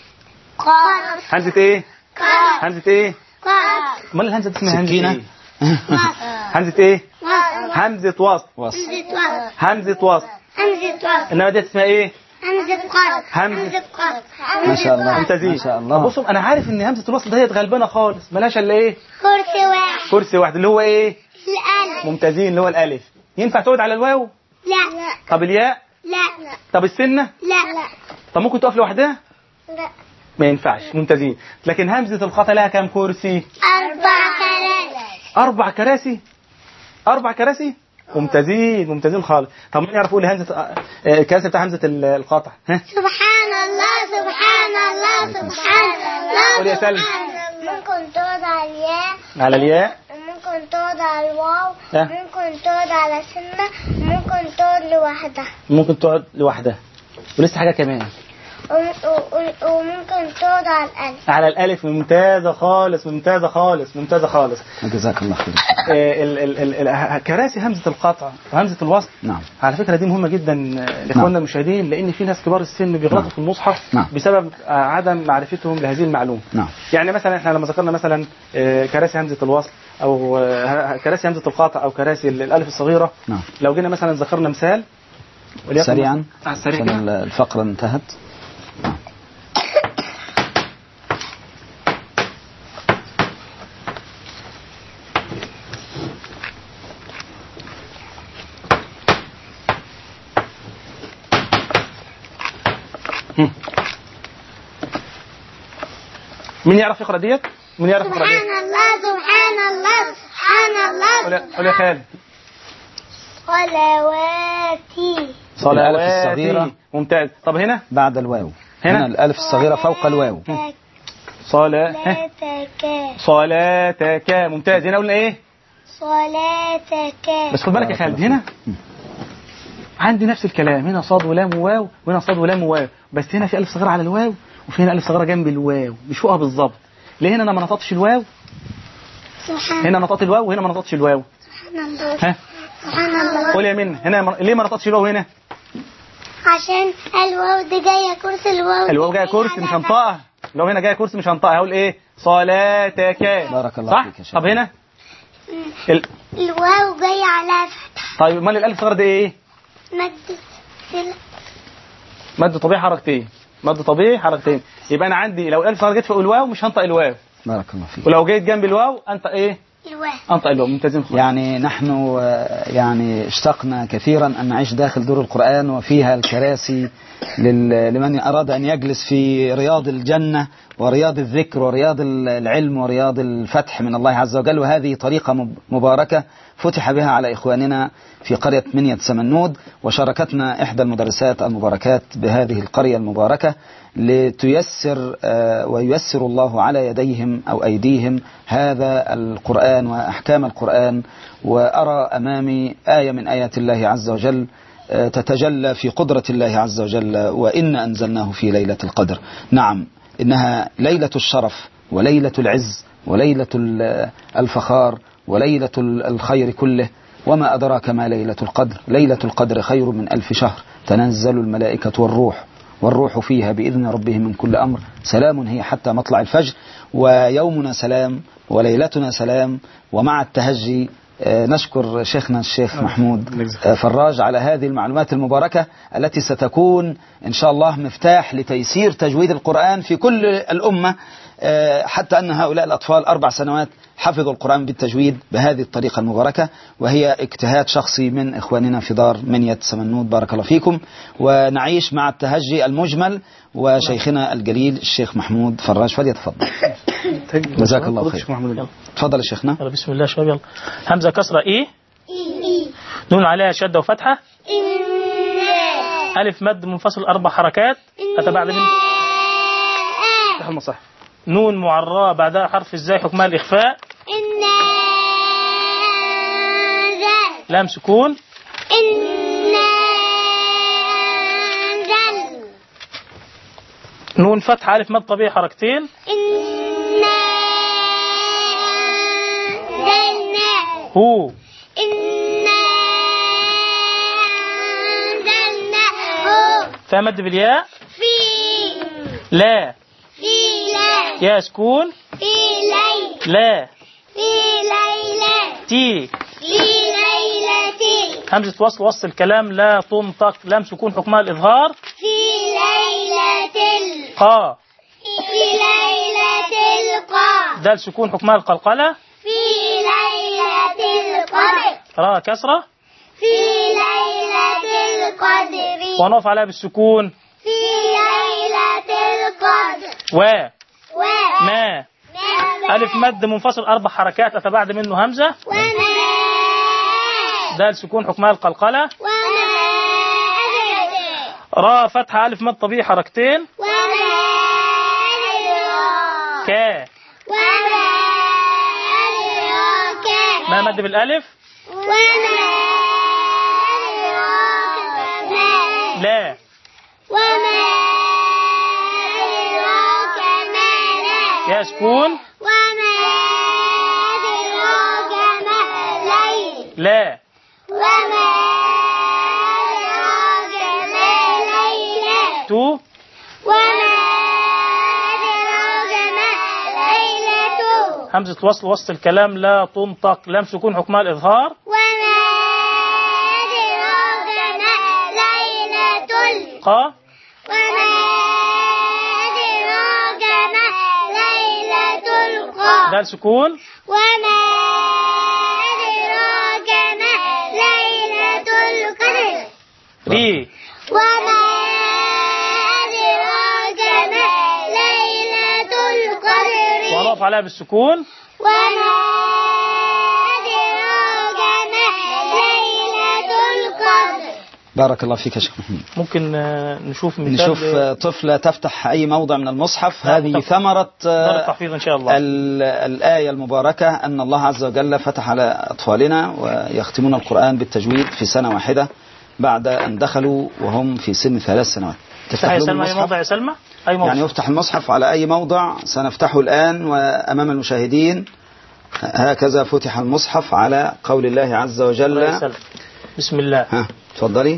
قاف همزه ايه قاف همزه ايه قاف امال الهمزه دي اسمها همزه سكينه ايه همزه ايه وصل همزه وصل وصل همزة وصل همزه وصل همزة وصل انما دي اسمها ايه همزة قاف همزة. همزة قاف ما شاء الله ممتازين ما شاء الله بصوا انا عارف ان همزه الوصل ديت غلبانه خالص ملهاش الا ايه كرسي واحد كرسي واحد اللي هو ايه الألف ممتازين اللي هو الالف ينفع تقعد على الواو لا طب الياء لا طب السنه لا طب ممكن تقف لوحدها لا ما ينفعش ممتازين لكن همزه الخطا لها كام كرسي أربع كراسي اربع كراسي اربع كراسي ممتازين ممتازين خالص طب مين يعرف يقول لي همزه آه، آه، الكراسي بتاع همزه ال- القطع ها سبحان الله سبحان الله سبحان الله قول يا سلمى. سبحان الله. ممكن تقعد على الياء على الياء ممكن تقعد على الواو ها. ممكن تقعد على السنة ممكن تقعد لوحدها ممكن تقعد لوحدها ولسه حاجه كمان وم- و- و- وممكن تقعد على الألف على الالف ممتازه خالص ممتازه خالص ممتازه خالص جزاك الله خير آه، ال- ال- ال- ال- كراسي همزه القطع وهمزه الوصل نعم على فكره دي مهمه جدا آه، لاخواننا المشاهدين لان في ناس كبار السن بيغلطوا نعم. في المصحف نعم. بسبب آه، عدم معرفتهم لهذه المعلومه نعم يعني مثلا احنا لما ذكرنا مثلا آه، كراسي همزه الوصل او آه، كراسي همزه القاطع او كراسي ال- الالف الصغيره نعم لو جينا مثلا ذكرنا مثال وليكن سريعا مثلاً- على السريع عشان كده. ال- الفقره انتهت مين يعرف يقرا ديت مين يعرف يقرا ديت سبحان الله سبحان الله سبحان الله قول يا- قول يا خالد صلواتي الألف الصغيرة. صلواتي ممتاز طب هنا بعد الواو هنا؟ هنا الالف الصغيره فوق الواو صلاة صلاتك صلاتك ممتاز هنا قلنا ايه صلاتك بس خد بالك يا خالد هنا عندي نفس الكلام هنا صاد ولام وواو وهنا صاد ولام وواو بس هنا في الف صغيره على الواو وفي هنا الف صغيره جنب الواو مش فوقها بالظبط ليه هنا انا ما نطقتش الواو سبحان هنا نطقت الواو وهنا ما نطقتش الواو الله ها سبحان الله قول يا من هنا ما- ليه ما نطقتش الواو هنا عشان الواو دي جاية كرسي الواو الواو جايه كرسي مش هنطقها لو هنا جايه كرسي مش هنطقها هقول ايه صلاتك بارك الله صح فيك يا شيخ. طب هنا ال... الواو جاية على فتح طيب امال الالف صغيره دي ايه مد سل- مد طبيعي حركتين مد طبيعي حركتين يبقى انا عندي لو الالف صغيره جت فوق الواو مش هنطق الواو بارك الله فيك ولو جيت جنب الواو انطق ايه الواو انطق الواو ممتازين خالص يعني نحن آه، يعني اشتقنا كثيرا أن نعيش داخل دور القرآن وفيها الكراسي لل- لمن أراد أن يجلس في رياض الجنة ورياض الذكر ورياض ال- العلم ورياض الفتح من الله عز وجل وهذه طريقة مب- مباركة فتح بها على إخواننا في قرية منية سمنود وشاركتنا إحدى المدرسات المباركات بهذه القرية المباركة لتيسر آه، وييسر الله على يديهم أو أيديهم هذا القرآن وأحكام القرآن وأرى أمامي آية من آيات الله عز وجل آه، تتجلى في قدرة الله عز وجل وإن أنزلناه في ليلة القدر نعم إنها ليلة الشرف وليلة العز وليلة ال- الفخار وليلة ال- الخير كله وما أدراك ما ليلة القدر ليلة القدر خير من ألف شهر تنزل الملائكة والروح والروح فيها بإذن ربهم من كل أمر سلام هي حتى مطلع الفجر ويومنا سلام وليلتنا سلام ومع التهجي آه، نشكر شيخنا الشيخ محمود آه، فراج على هذه المعلومات المباركة التي ستكون إن شاء الله مفتاح لتيسير تجويد القرآن في كل الأمة آه، حتى أن هؤلاء الأطفال أربع سنوات حفظوا القرآن بالتجويد بهذه الطريقة المباركة وهي اجتهاد شخصي من إخواننا في دار منية سمنود بارك الله فيكم ونعيش مع التهجي المجمل وشيخنا الجليل الشيخ محمود فراج فليتفضل جزاك الله خير. يلا. تفضل يا شيخنا يلا بسم الله شباب يلا همزة كسرة إيه نون عليها شدة وفتحة ألف مد منفصل أربع حركات أتى بعد من افتح المصحف نون معراه بعدها حرف الزاي حكمها الإخفاء إنا أنزل لام سكون إنا أنزل نون فتحة ألف مد طبيعي حركتين إنا أنزلناه هو إنا أنزلناه فيها مد بالياء في لا في ليل يا سكون في ليل لا في ليلة تي في ليلة همزة وصل وصل الكلام لا تنطق لام سكون حكمها الإظهار في ليلة ال- قا في ليلة القدر دال سكون حكمها القلقلة في ليلة القدر را كسرة في ليلة القدر ونقف عليها بالسكون في ليلة القدر و وما ما ألف مد منفصل أربع حركات أتبعد منه همزة وما دال سكون حكمها القلقلة وما أدري را فتحة ألف مد طبيعي حركتين وما أدراك كا وما أدراك ما مد بالألف وما أدراك ما لا وما أدراك ما لا يا سكون وما أدراك ما ليل لا وما أدراك ما ليلة تو وما أدراك ما ليلة همزة وصل وسط الكلام لا تنطق لام سكون حكمها الإظهار وما أدراك ما ليلة ال- قا وما أدراك ما ليلة القدر دال سكون وما أدراك ما ليلة القدر ري وما أدراك ما ليلة القدر ونقف عليها بالسكون وما أدراك ما ليلة القدر بارك الله فيك يا شيخ محمود ممكن آه، نشوف مثال نشوف آه، طفلة تفتح أي موضع من المصحف هذه تفتح. ثمرة آه، دار التحفيظ إن شاء الله ال- الآية المباركة أن الله عز وجل فتح على أطفالنا ويختمون القرآن بالتجويد في سنة واحدة بعد أن دخلوا وهم في سن ثلاث سنوات تفتح يا لهم سلمى أي المصحف؟ موضع يا سلمى أي موضع يعني يفتح المصحف على أي موضع سنفتحه الآن وأمام المشاهدين هكذا فتح المصحف على قول الله عز الله وجل يسلمك. بسم الله ها تفضلي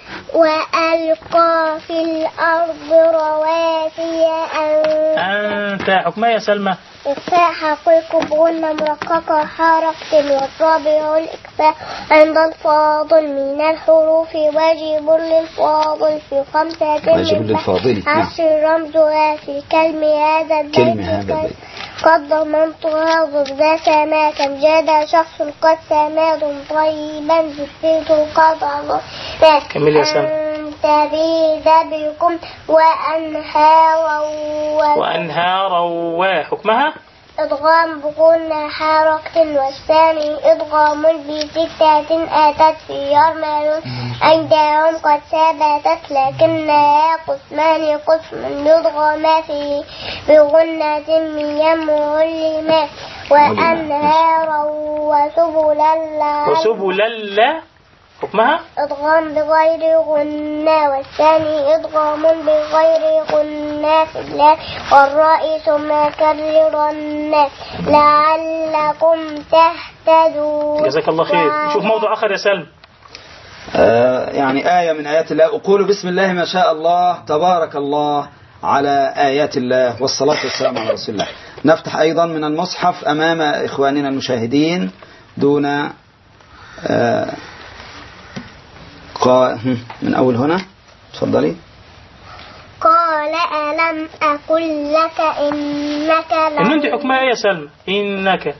وألقى في الأرض رواسي أن أنت حكمها يا سلمى إخفاء حقيق بغنة مرققة حركة والرابع الإخفاء عند الفاضل من الحروف واجب للفاضل في خمسة واجب من للفاضل، نعم. عشر رمزها في كلم هذا البيت كلمة هذا البيت. قد ضمنتها ضد سما كم جاد شخص قد سماد طيبا زدت قد عظم كمل يا سلمى. أنت بي بكم وأنهارا و- وأنهارا وحكمها إدغام بغنى حركة والثاني إدغام بستة أتت في يرمل عندهم قد ثبتت لكنها قسمان قسم يدغم في بغنة من يمه لما وأنهارا وسبلا لعل- وسبلا لا حكمها إدغام بغير غنى والثاني إدغام بغير غنى في الله والراء ثم كررن لعلكم تهتدون جزاك الله خير شوف موضوع آخر يا سلمى آه، يعني آية من آيات الله أقول بسم الله ما شاء الله تبارك الله على آيات الله والصلاة والسلام على رسول الله نفتح أيضا من المصحف أمام إخواننا المشاهدين دون آه، قا- من أول هنا تفضلي قال ألم أقل لك إنك النون دي لن حكمها ايه يا سلمى انك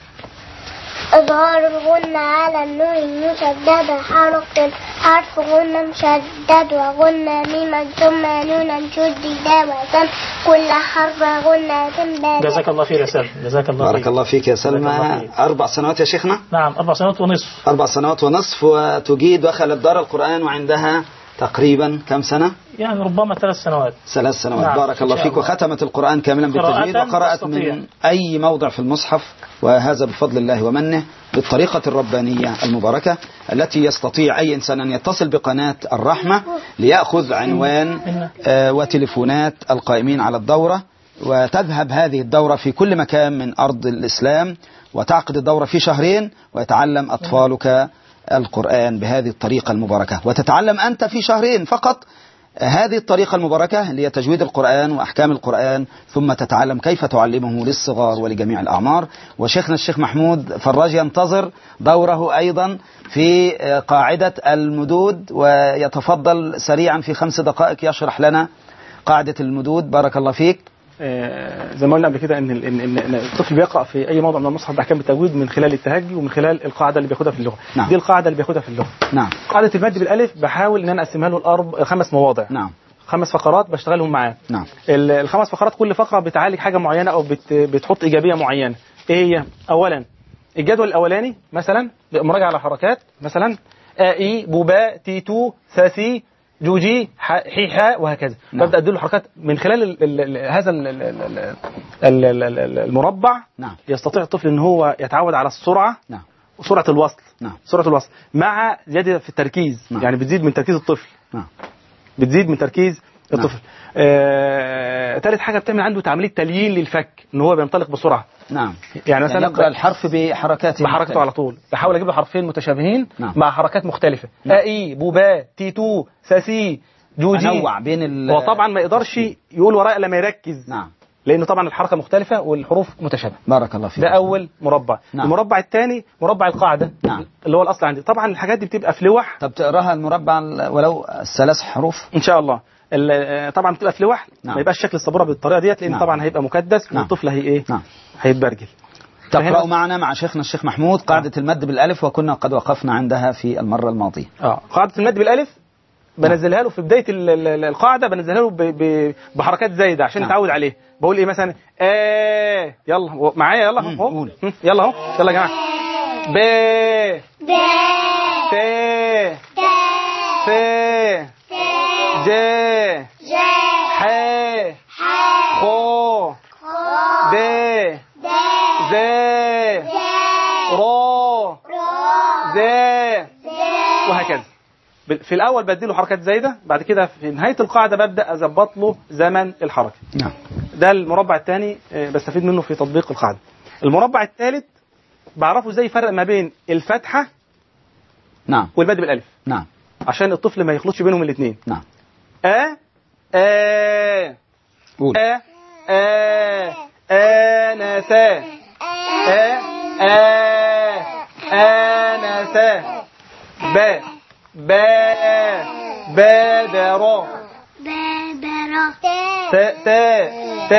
إظهار الغنة على النون المشددة حرف حرف غنة مشدد وغنة ميما ثم نونا شددا وسم كل حرف غنة بارزة جزاك الله خير يا سلمى جزاك الله بارك خير الله فيك يا بارك الله سلمى فيك. أربع سنوات يا شيخنا نعم اربع سنوات ونصف أربع سنوات ونصف وتجيد دخلت دار القرآن وعندها تقريبا كم سنة يعني ربما ثلاث سنوات ثلاث سنوات نعم، بارك الله إن شاء فيك الله. وختمت القرآن كاملا بالتجويد قراءة وقرأت تستطيع. من أي موضع في المصحف وهذا بفضل الله ومنه بالطريقة الربانية المباركة التي يستطيع أي إنسان أن يتصل بقناة الرحمة ليأخذ عنوان آه، وتليفونات القائمين على الدورة وتذهب هذه الدورة في كل مكان من أرض الإسلام وتعقد الدورة في شهرين ويتعلم أطفالك القرآن بهذه الطريقة المباركة وتتعلم أنت في شهرين فقط هذه الطريقة المباركة اللي هي تجويد القرآن وأحكام القرآن ثم تتعلم كيف تعلمه للصغار ولجميع الأعمار وشيخنا الشيخ محمود فراج ينتظر دوره أيضا في قاعدة المدود ويتفضل سريعا في خمس دقائق يشرح لنا قاعدة المدود بارك الله فيك آه، زي ما قلنا قبل كده ان ال- ان إن- إن الطفل بيقرا في اي موضع من المصحف باحكام التجويد من خلال التهجي ومن خلال القاعده اللي بياخدها في اللغه نعم. دي القاعده اللي بياخدها في اللغه نعم قاعده المد بالالف بحاول ان انا اقسمها له الارب خمس مواضع نعم خمس فقرات بشتغلهم معاه نعم ال- الخمس فقرات كل فقره بتعالج حاجه معينه او بت بتحط ايجابيه معينه ايه هي اولا الجدول الاولاني مثلا مراجعه على حركات مثلا آ اي بوبا تي تو ثاثي جوجي ح- حي حاء وهكذا نعم. ببدا اديله حركات من خلال ال ال ال هذا ال ال ال ال ال ال ال المربع نعم يستطيع الطفل ان هو يتعود على السرعه نعم وسرعه الوصل نعم سرعه الوصل مع زياده في التركيز نعم. يعني بتزيد من تركيز الطفل نعم بتزيد من تركيز نعم. الطفل آه، ثالث حاجه بتعمل عنده عمليه تليين للفك ان هو بينطلق بسرعه نعم يعني يعني مثلا يقرأ الحرف بحركاته بحركته على طول بحاول اجيب له حرفين متشابهين نعم. مع حركات مختلفه نعم. آ اي بوبا تي تو ساسي جوجي أنوع بين ال هو طبعا ما يقدرش يقول ورايا لما يركز نعم لانه طبعا الحركه مختلفه والحروف متشابهه بارك الله فيك ده اول مربع نعم. المربع الثاني مربع القاعده نعم. اللي هو الاصل عندي طبعا الحاجات دي بتبقى في لوح طب تقراها المربع ال- ولو ثلاث حروف ان شاء الله ال- آه، طبعا بتبقى في لوح نعم. ما يبقاش شكل السبوره بالطريقه ديت لان نعم. طبعا هيبقى مكدس نعم. والطفل هي ايه نعم هيتبرجل تقرأ فهنا- معنا مع شيخنا الشيخ محمود قاعدة المد بالألف وكنا قد وقفنا عندها في المرة الماضية اه قاعده المد بالالف بنزلها له في بدايه ال- ال- ال- القاعده بنزلها له ب- ب- بحركات زايده عشان نعم. يتعود عليه بقول ايه مثلا آه يلا هو- معايا يلا مم، اهو قول. مم، يلا اهو يلا يا جماعه ب ت ف ج ح خو د ز رو ز وهكذا ب- في الاول بديله حركات زايده بعد كده في نهايه القاعده ببدا اظبط له زمن الحركه نعم ده المربع الثاني بستفيد منه في تطبيق القاعده المربع الثالث بعرفه ازاي يفرق ما بين الفتحه نعم والمد بالالف نعم عشان الطفل ما يخلطش بينهم الاثنين نعم أ أ قول أ أ أنسى أ أ أنسى ب ب بدر بابرة ت ت ت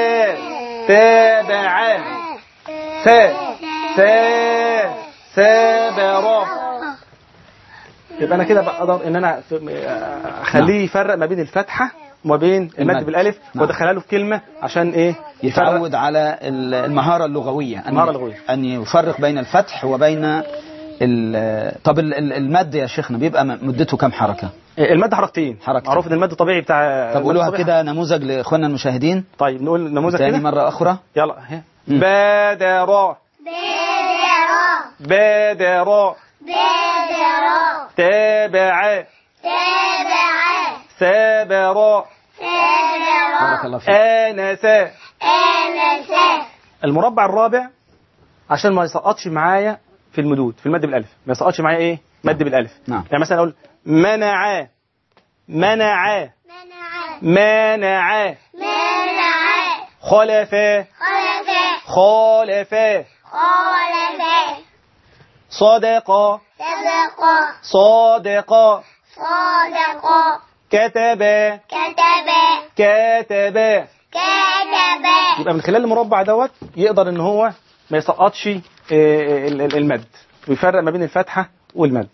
تابع س س سابر يبقى انا كده بقدر ان انا في- اخليه يفرق ما بين الفتحه وما بين المد المد. بالالف نعم. وادخلها له في كلمه عشان ايه يفرق يتعود على ال- المهارة اللغوية أن المهارة اللغوية. أن يفرق بين الفتح وبين ال- طب ال- ال- المد يا شيخنا بيبقى م- مدته كم حركة المد حركتين حركتين. معروف ان المد الطبيعي بتاع طب قولوها المد الطبيعي- كده نموذج لإخواننا المشاهدين طيب نقول نموذج تاني كده مرة أخرى يلا ها. مم. بادر بابرة بادر بابرة تابع تابع سابر بارك سابرة الله فيك آنسا أنسى المربع الرابع عشان ما يسقطش معايا في المدود في المد بالالف ما يسقطش معايا ايه مد بالالف نعم. يعني مثلا اقول منع منع منع منع منع خلف خلف خالف خالف صدق صدق صادق صادق كتب كتب كاتب كتب يبقى من خلال المربع دوت يقدر ان هو ما يسقطش آه، ال- ال- المد ويفرق ما بين الفتحه والمد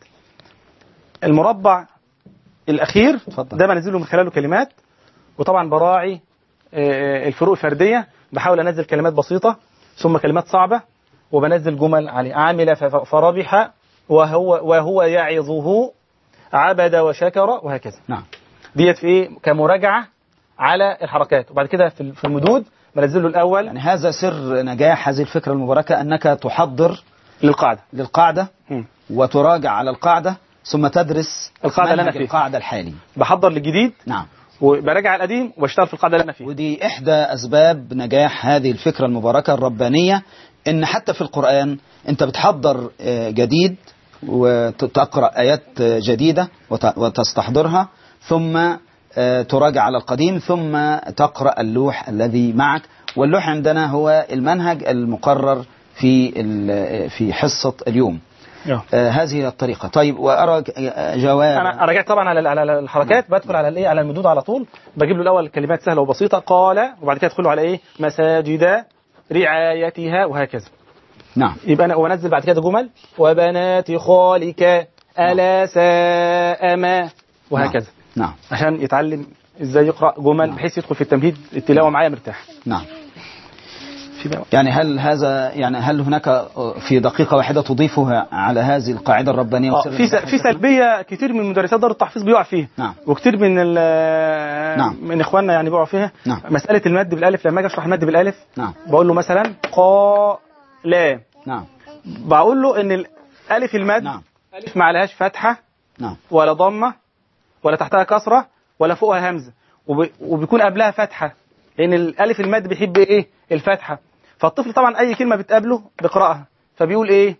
المربع الاخير اتفضل. ده بنزله من خلاله كلمات وطبعا براعي آه، الفروق الفرديه بحاول انزل كلمات بسيطه ثم كلمات صعبه وبنزل جمل عليه عامل ف- فربح وهو وهو يعظه عبد وشكر وهكذا نعم ديت في ايه كمراجعه على الحركات وبعد كده في في المدود بنزله الاول يعني هذا سر نجاح هذه الفكرة المباركة أنك تحضر للقاعده للقاعدة مم. وتراجع على القاعدة ثم تدرس القاعدة اللي أنا منهج فيها. القاعدة الحالي بحضر للجديد نعم وبراجع القديم واشتغل في القاعده اللي انا فيها ودي إحدى أسباب نجاح هذه الفكرة المباركة الربانية إن حتى في القرآن أنت بتحضر آه، جديد وتقرأ آيات آه، جديدة وت- وتستحضرها ثم آه، تراجع على القديم ثم تقرأ اللوح الذي معك واللوح عندنا هو المنهج المقرر في ال- في حصة اليوم آه، هذه هي الطريقة طيب وأرى ج- آه، جواب انا رجعت طبعا على على الحركات بدخل على الايه على المدود على طول بجيب له الاول كلمات سهله وبسيطه قال وبعد كده ادخل على ايه مساجد رعايتها وهكذا نعم يبقى انا وانزل بعد كده جمل وبنات خالك الا ساء ما وهكذا نعم عشان يتعلم ازاي يقرا جمل بحيث يدخل في التمهيد التلاوه معايا مرتاح نعم في بقى يعني هل هذا يعني هل هناك في دقيقة واحدة تضيفها على هذه القاعدة الربانية آه، وسر في س- النجاح في سلبيه كتير من مدرسات دار التحفيظ بيقع فيها نعم. وكتير من ال- نعم. من اخواننا يعني بيقعوا فيها نعم. مساله المد بالالف لما اجي اشرح المد بالالف نعم بقول له مثلا قا لا نعم بقول له ان الالف المد نعم الف ما عليهاش فتحه نعم ولا ضمه ولا تحتها كسره ولا فوقها همزه وب... وبيكون قبلها فتحه لان الالف المد بيحب ايه الفتحه فالطفل طبعا اي كلمه بتقابله بيقراها فبيقول ايه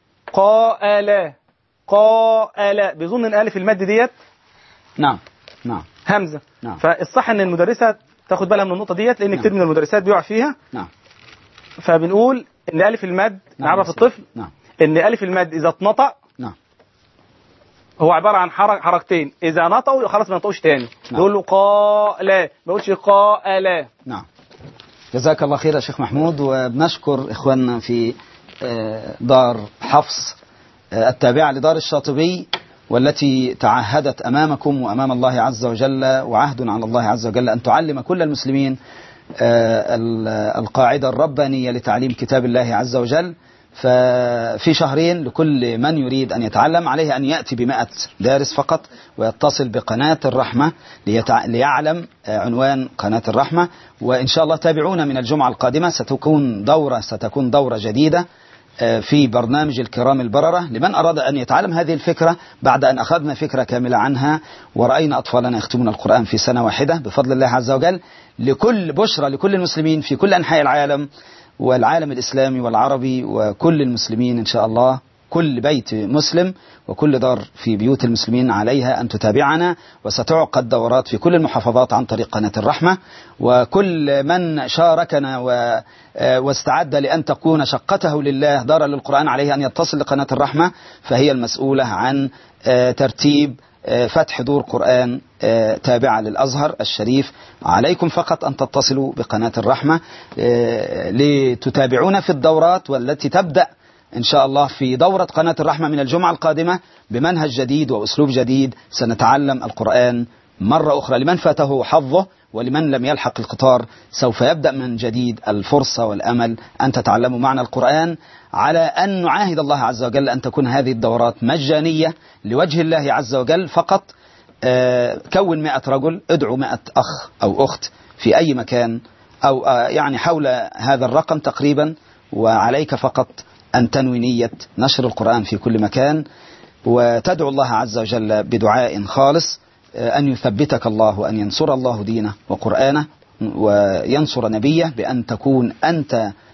قال قال بيظن ان الف المد ديت نعم نعم همزه نعم. فالصح ان المدرسه تاخد بالها من النقطه ديت لان نعم. كتير من المدرسات بيقع فيها نعم فبنقول ان الف المد نعم. نعرف الطفل نعم ان الف المد اذا اتنطق نعم هو عباره عن حرك حركتين اذا نطقوا خلاص ما ينطقوش تاني نعم. يقول له قال ما يقولش قال نعم جزاك الله خير يا شيخ محمود وبنشكر إخواننا في آه، دار حفص آه، التابعة لدار الشاطبي والتي تعهدت أمامكم وأمام الله عز وجل وعهد على الله عز وجل أن تعلم كل المسلمين آه، ال- القاعدة الربانية لتعليم كتاب الله عز وجل ففي شهرين لكل من يريد أن يتعلم عليه أن يأتي بمئة دارس فقط ويتصل بقناة الرحمة ليتع... ليعلم آه، عنوان قناة الرحمة وإن شاء الله تابعونا من الجمعة القادمة ستكون دورة ستكون دورة جديدة آه، في برنامج الكرام البررة لمن أراد أن يتعلم هذه الفكرة بعد أن أخذنا فكرة كاملة عنها ورأينا أطفالنا يختمون القرآن في سنة واحدة بفضل الله عز وجل لكل بشرى لكل المسلمين في كل أنحاء العالم والعالم الإسلامي والعربي وكل المسلمين إن شاء الله كل بيت مسلم وكل دار في بيوت المسلمين عليها أن تتابعنا وستعقد دورات في كل المحافظات عن طريق قناة الرحمة وكل من شاركنا و آه، واستعد لأن تكون شقته لله دارا للقرآن عليه أن يتصل لقناة الرحمة فهي المسؤولة عن آه، ترتيب آه، فتح دور قرآن آه، تابعة للأزهر الشريف عليكم فقط أن تتصلوا بقناة الرحمة آه، لتتابعونا في الدورات والتي تبدأ إن شاء الله في دورة قناة الرحمة من الجمعة القادمة بمنهج جديد وأسلوب جديد سنتعلم القرآن مرة أخرى لمن فاته حظه ولمن لم يلحق القطار سوف يبدأ من جديد الفرصة والأمل أن تتعلموا معنا القرآن على أن نعاهد الله عز وجل أن تكون هذه الدورات مجانية لوجه الله عز وجل فقط آه، كون مئة رجل ادعو مئة أخ أو أخت في أي مكان أو آه، يعني حول هذا الرقم تقريبا وعليك فقط أن تنوي نية نشر القرآن في كل مكان وتدعو الله عز وجل بدعاء خالص آه، أن يثبتك الله وأن ينصر الله دينه وقرآنه وينصر نبيه بأن تكون أنت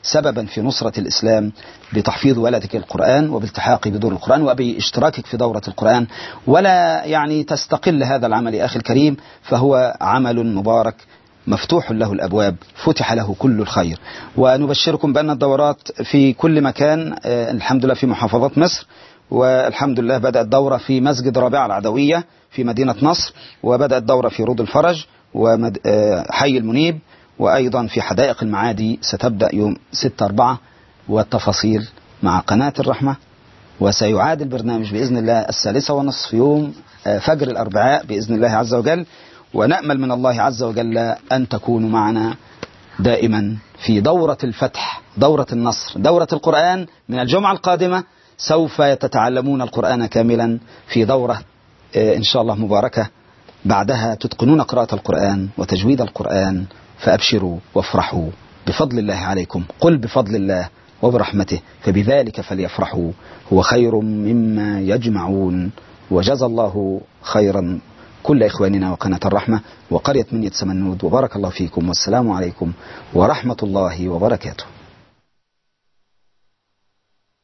سببا في نصرة الإسلام بتحفيظ ولدك القرآن وبالتحاق بدور القرآن وباشتراكك في دورة القرآن ولا يعني تستقل هذا العمل يا أخي الكريم فهو عمل مبارك مفتوح له الأبواب فتح له كل الخير ونبشركم بأن الدورات في كل مكان آه، الحمد لله في محافظات مصر والحمد لله بدأت دورة في مسجد رابعة العدوية في مدينة نصر وبدأت دورة في رود الفرج وحي المنيب وأيضا في حدائق المعادي ستبدأ يوم 6 4 والتفاصيل مع قناة الرحمة وسيعاد البرنامج بإذن الله الثالثة ونصف يوم آه، فجر الأربعاء بإذن الله عز وجل ونأمل من الله عز وجل أن تكونوا معنا دائما في دورة الفتح دورة النصر دورة القرآن من الجمعة القادمة سوف تتعلمون القرآن كاملا في دورة آه، إن شاء الله مباركة بعدها تتقنون قراءة القرآن وتجويد القرآن فأبشروا وافرحوا بفضل الله عليكم قل بفضل الله وبرحمته فبذلك فليفرحوا هو خير مما يجمعون وجزى الله خيرا كل إخواننا وقناة الرحمة وقرية منية سمنود وبارك الله فيكم والسلام عليكم ورحمة الله وبركاته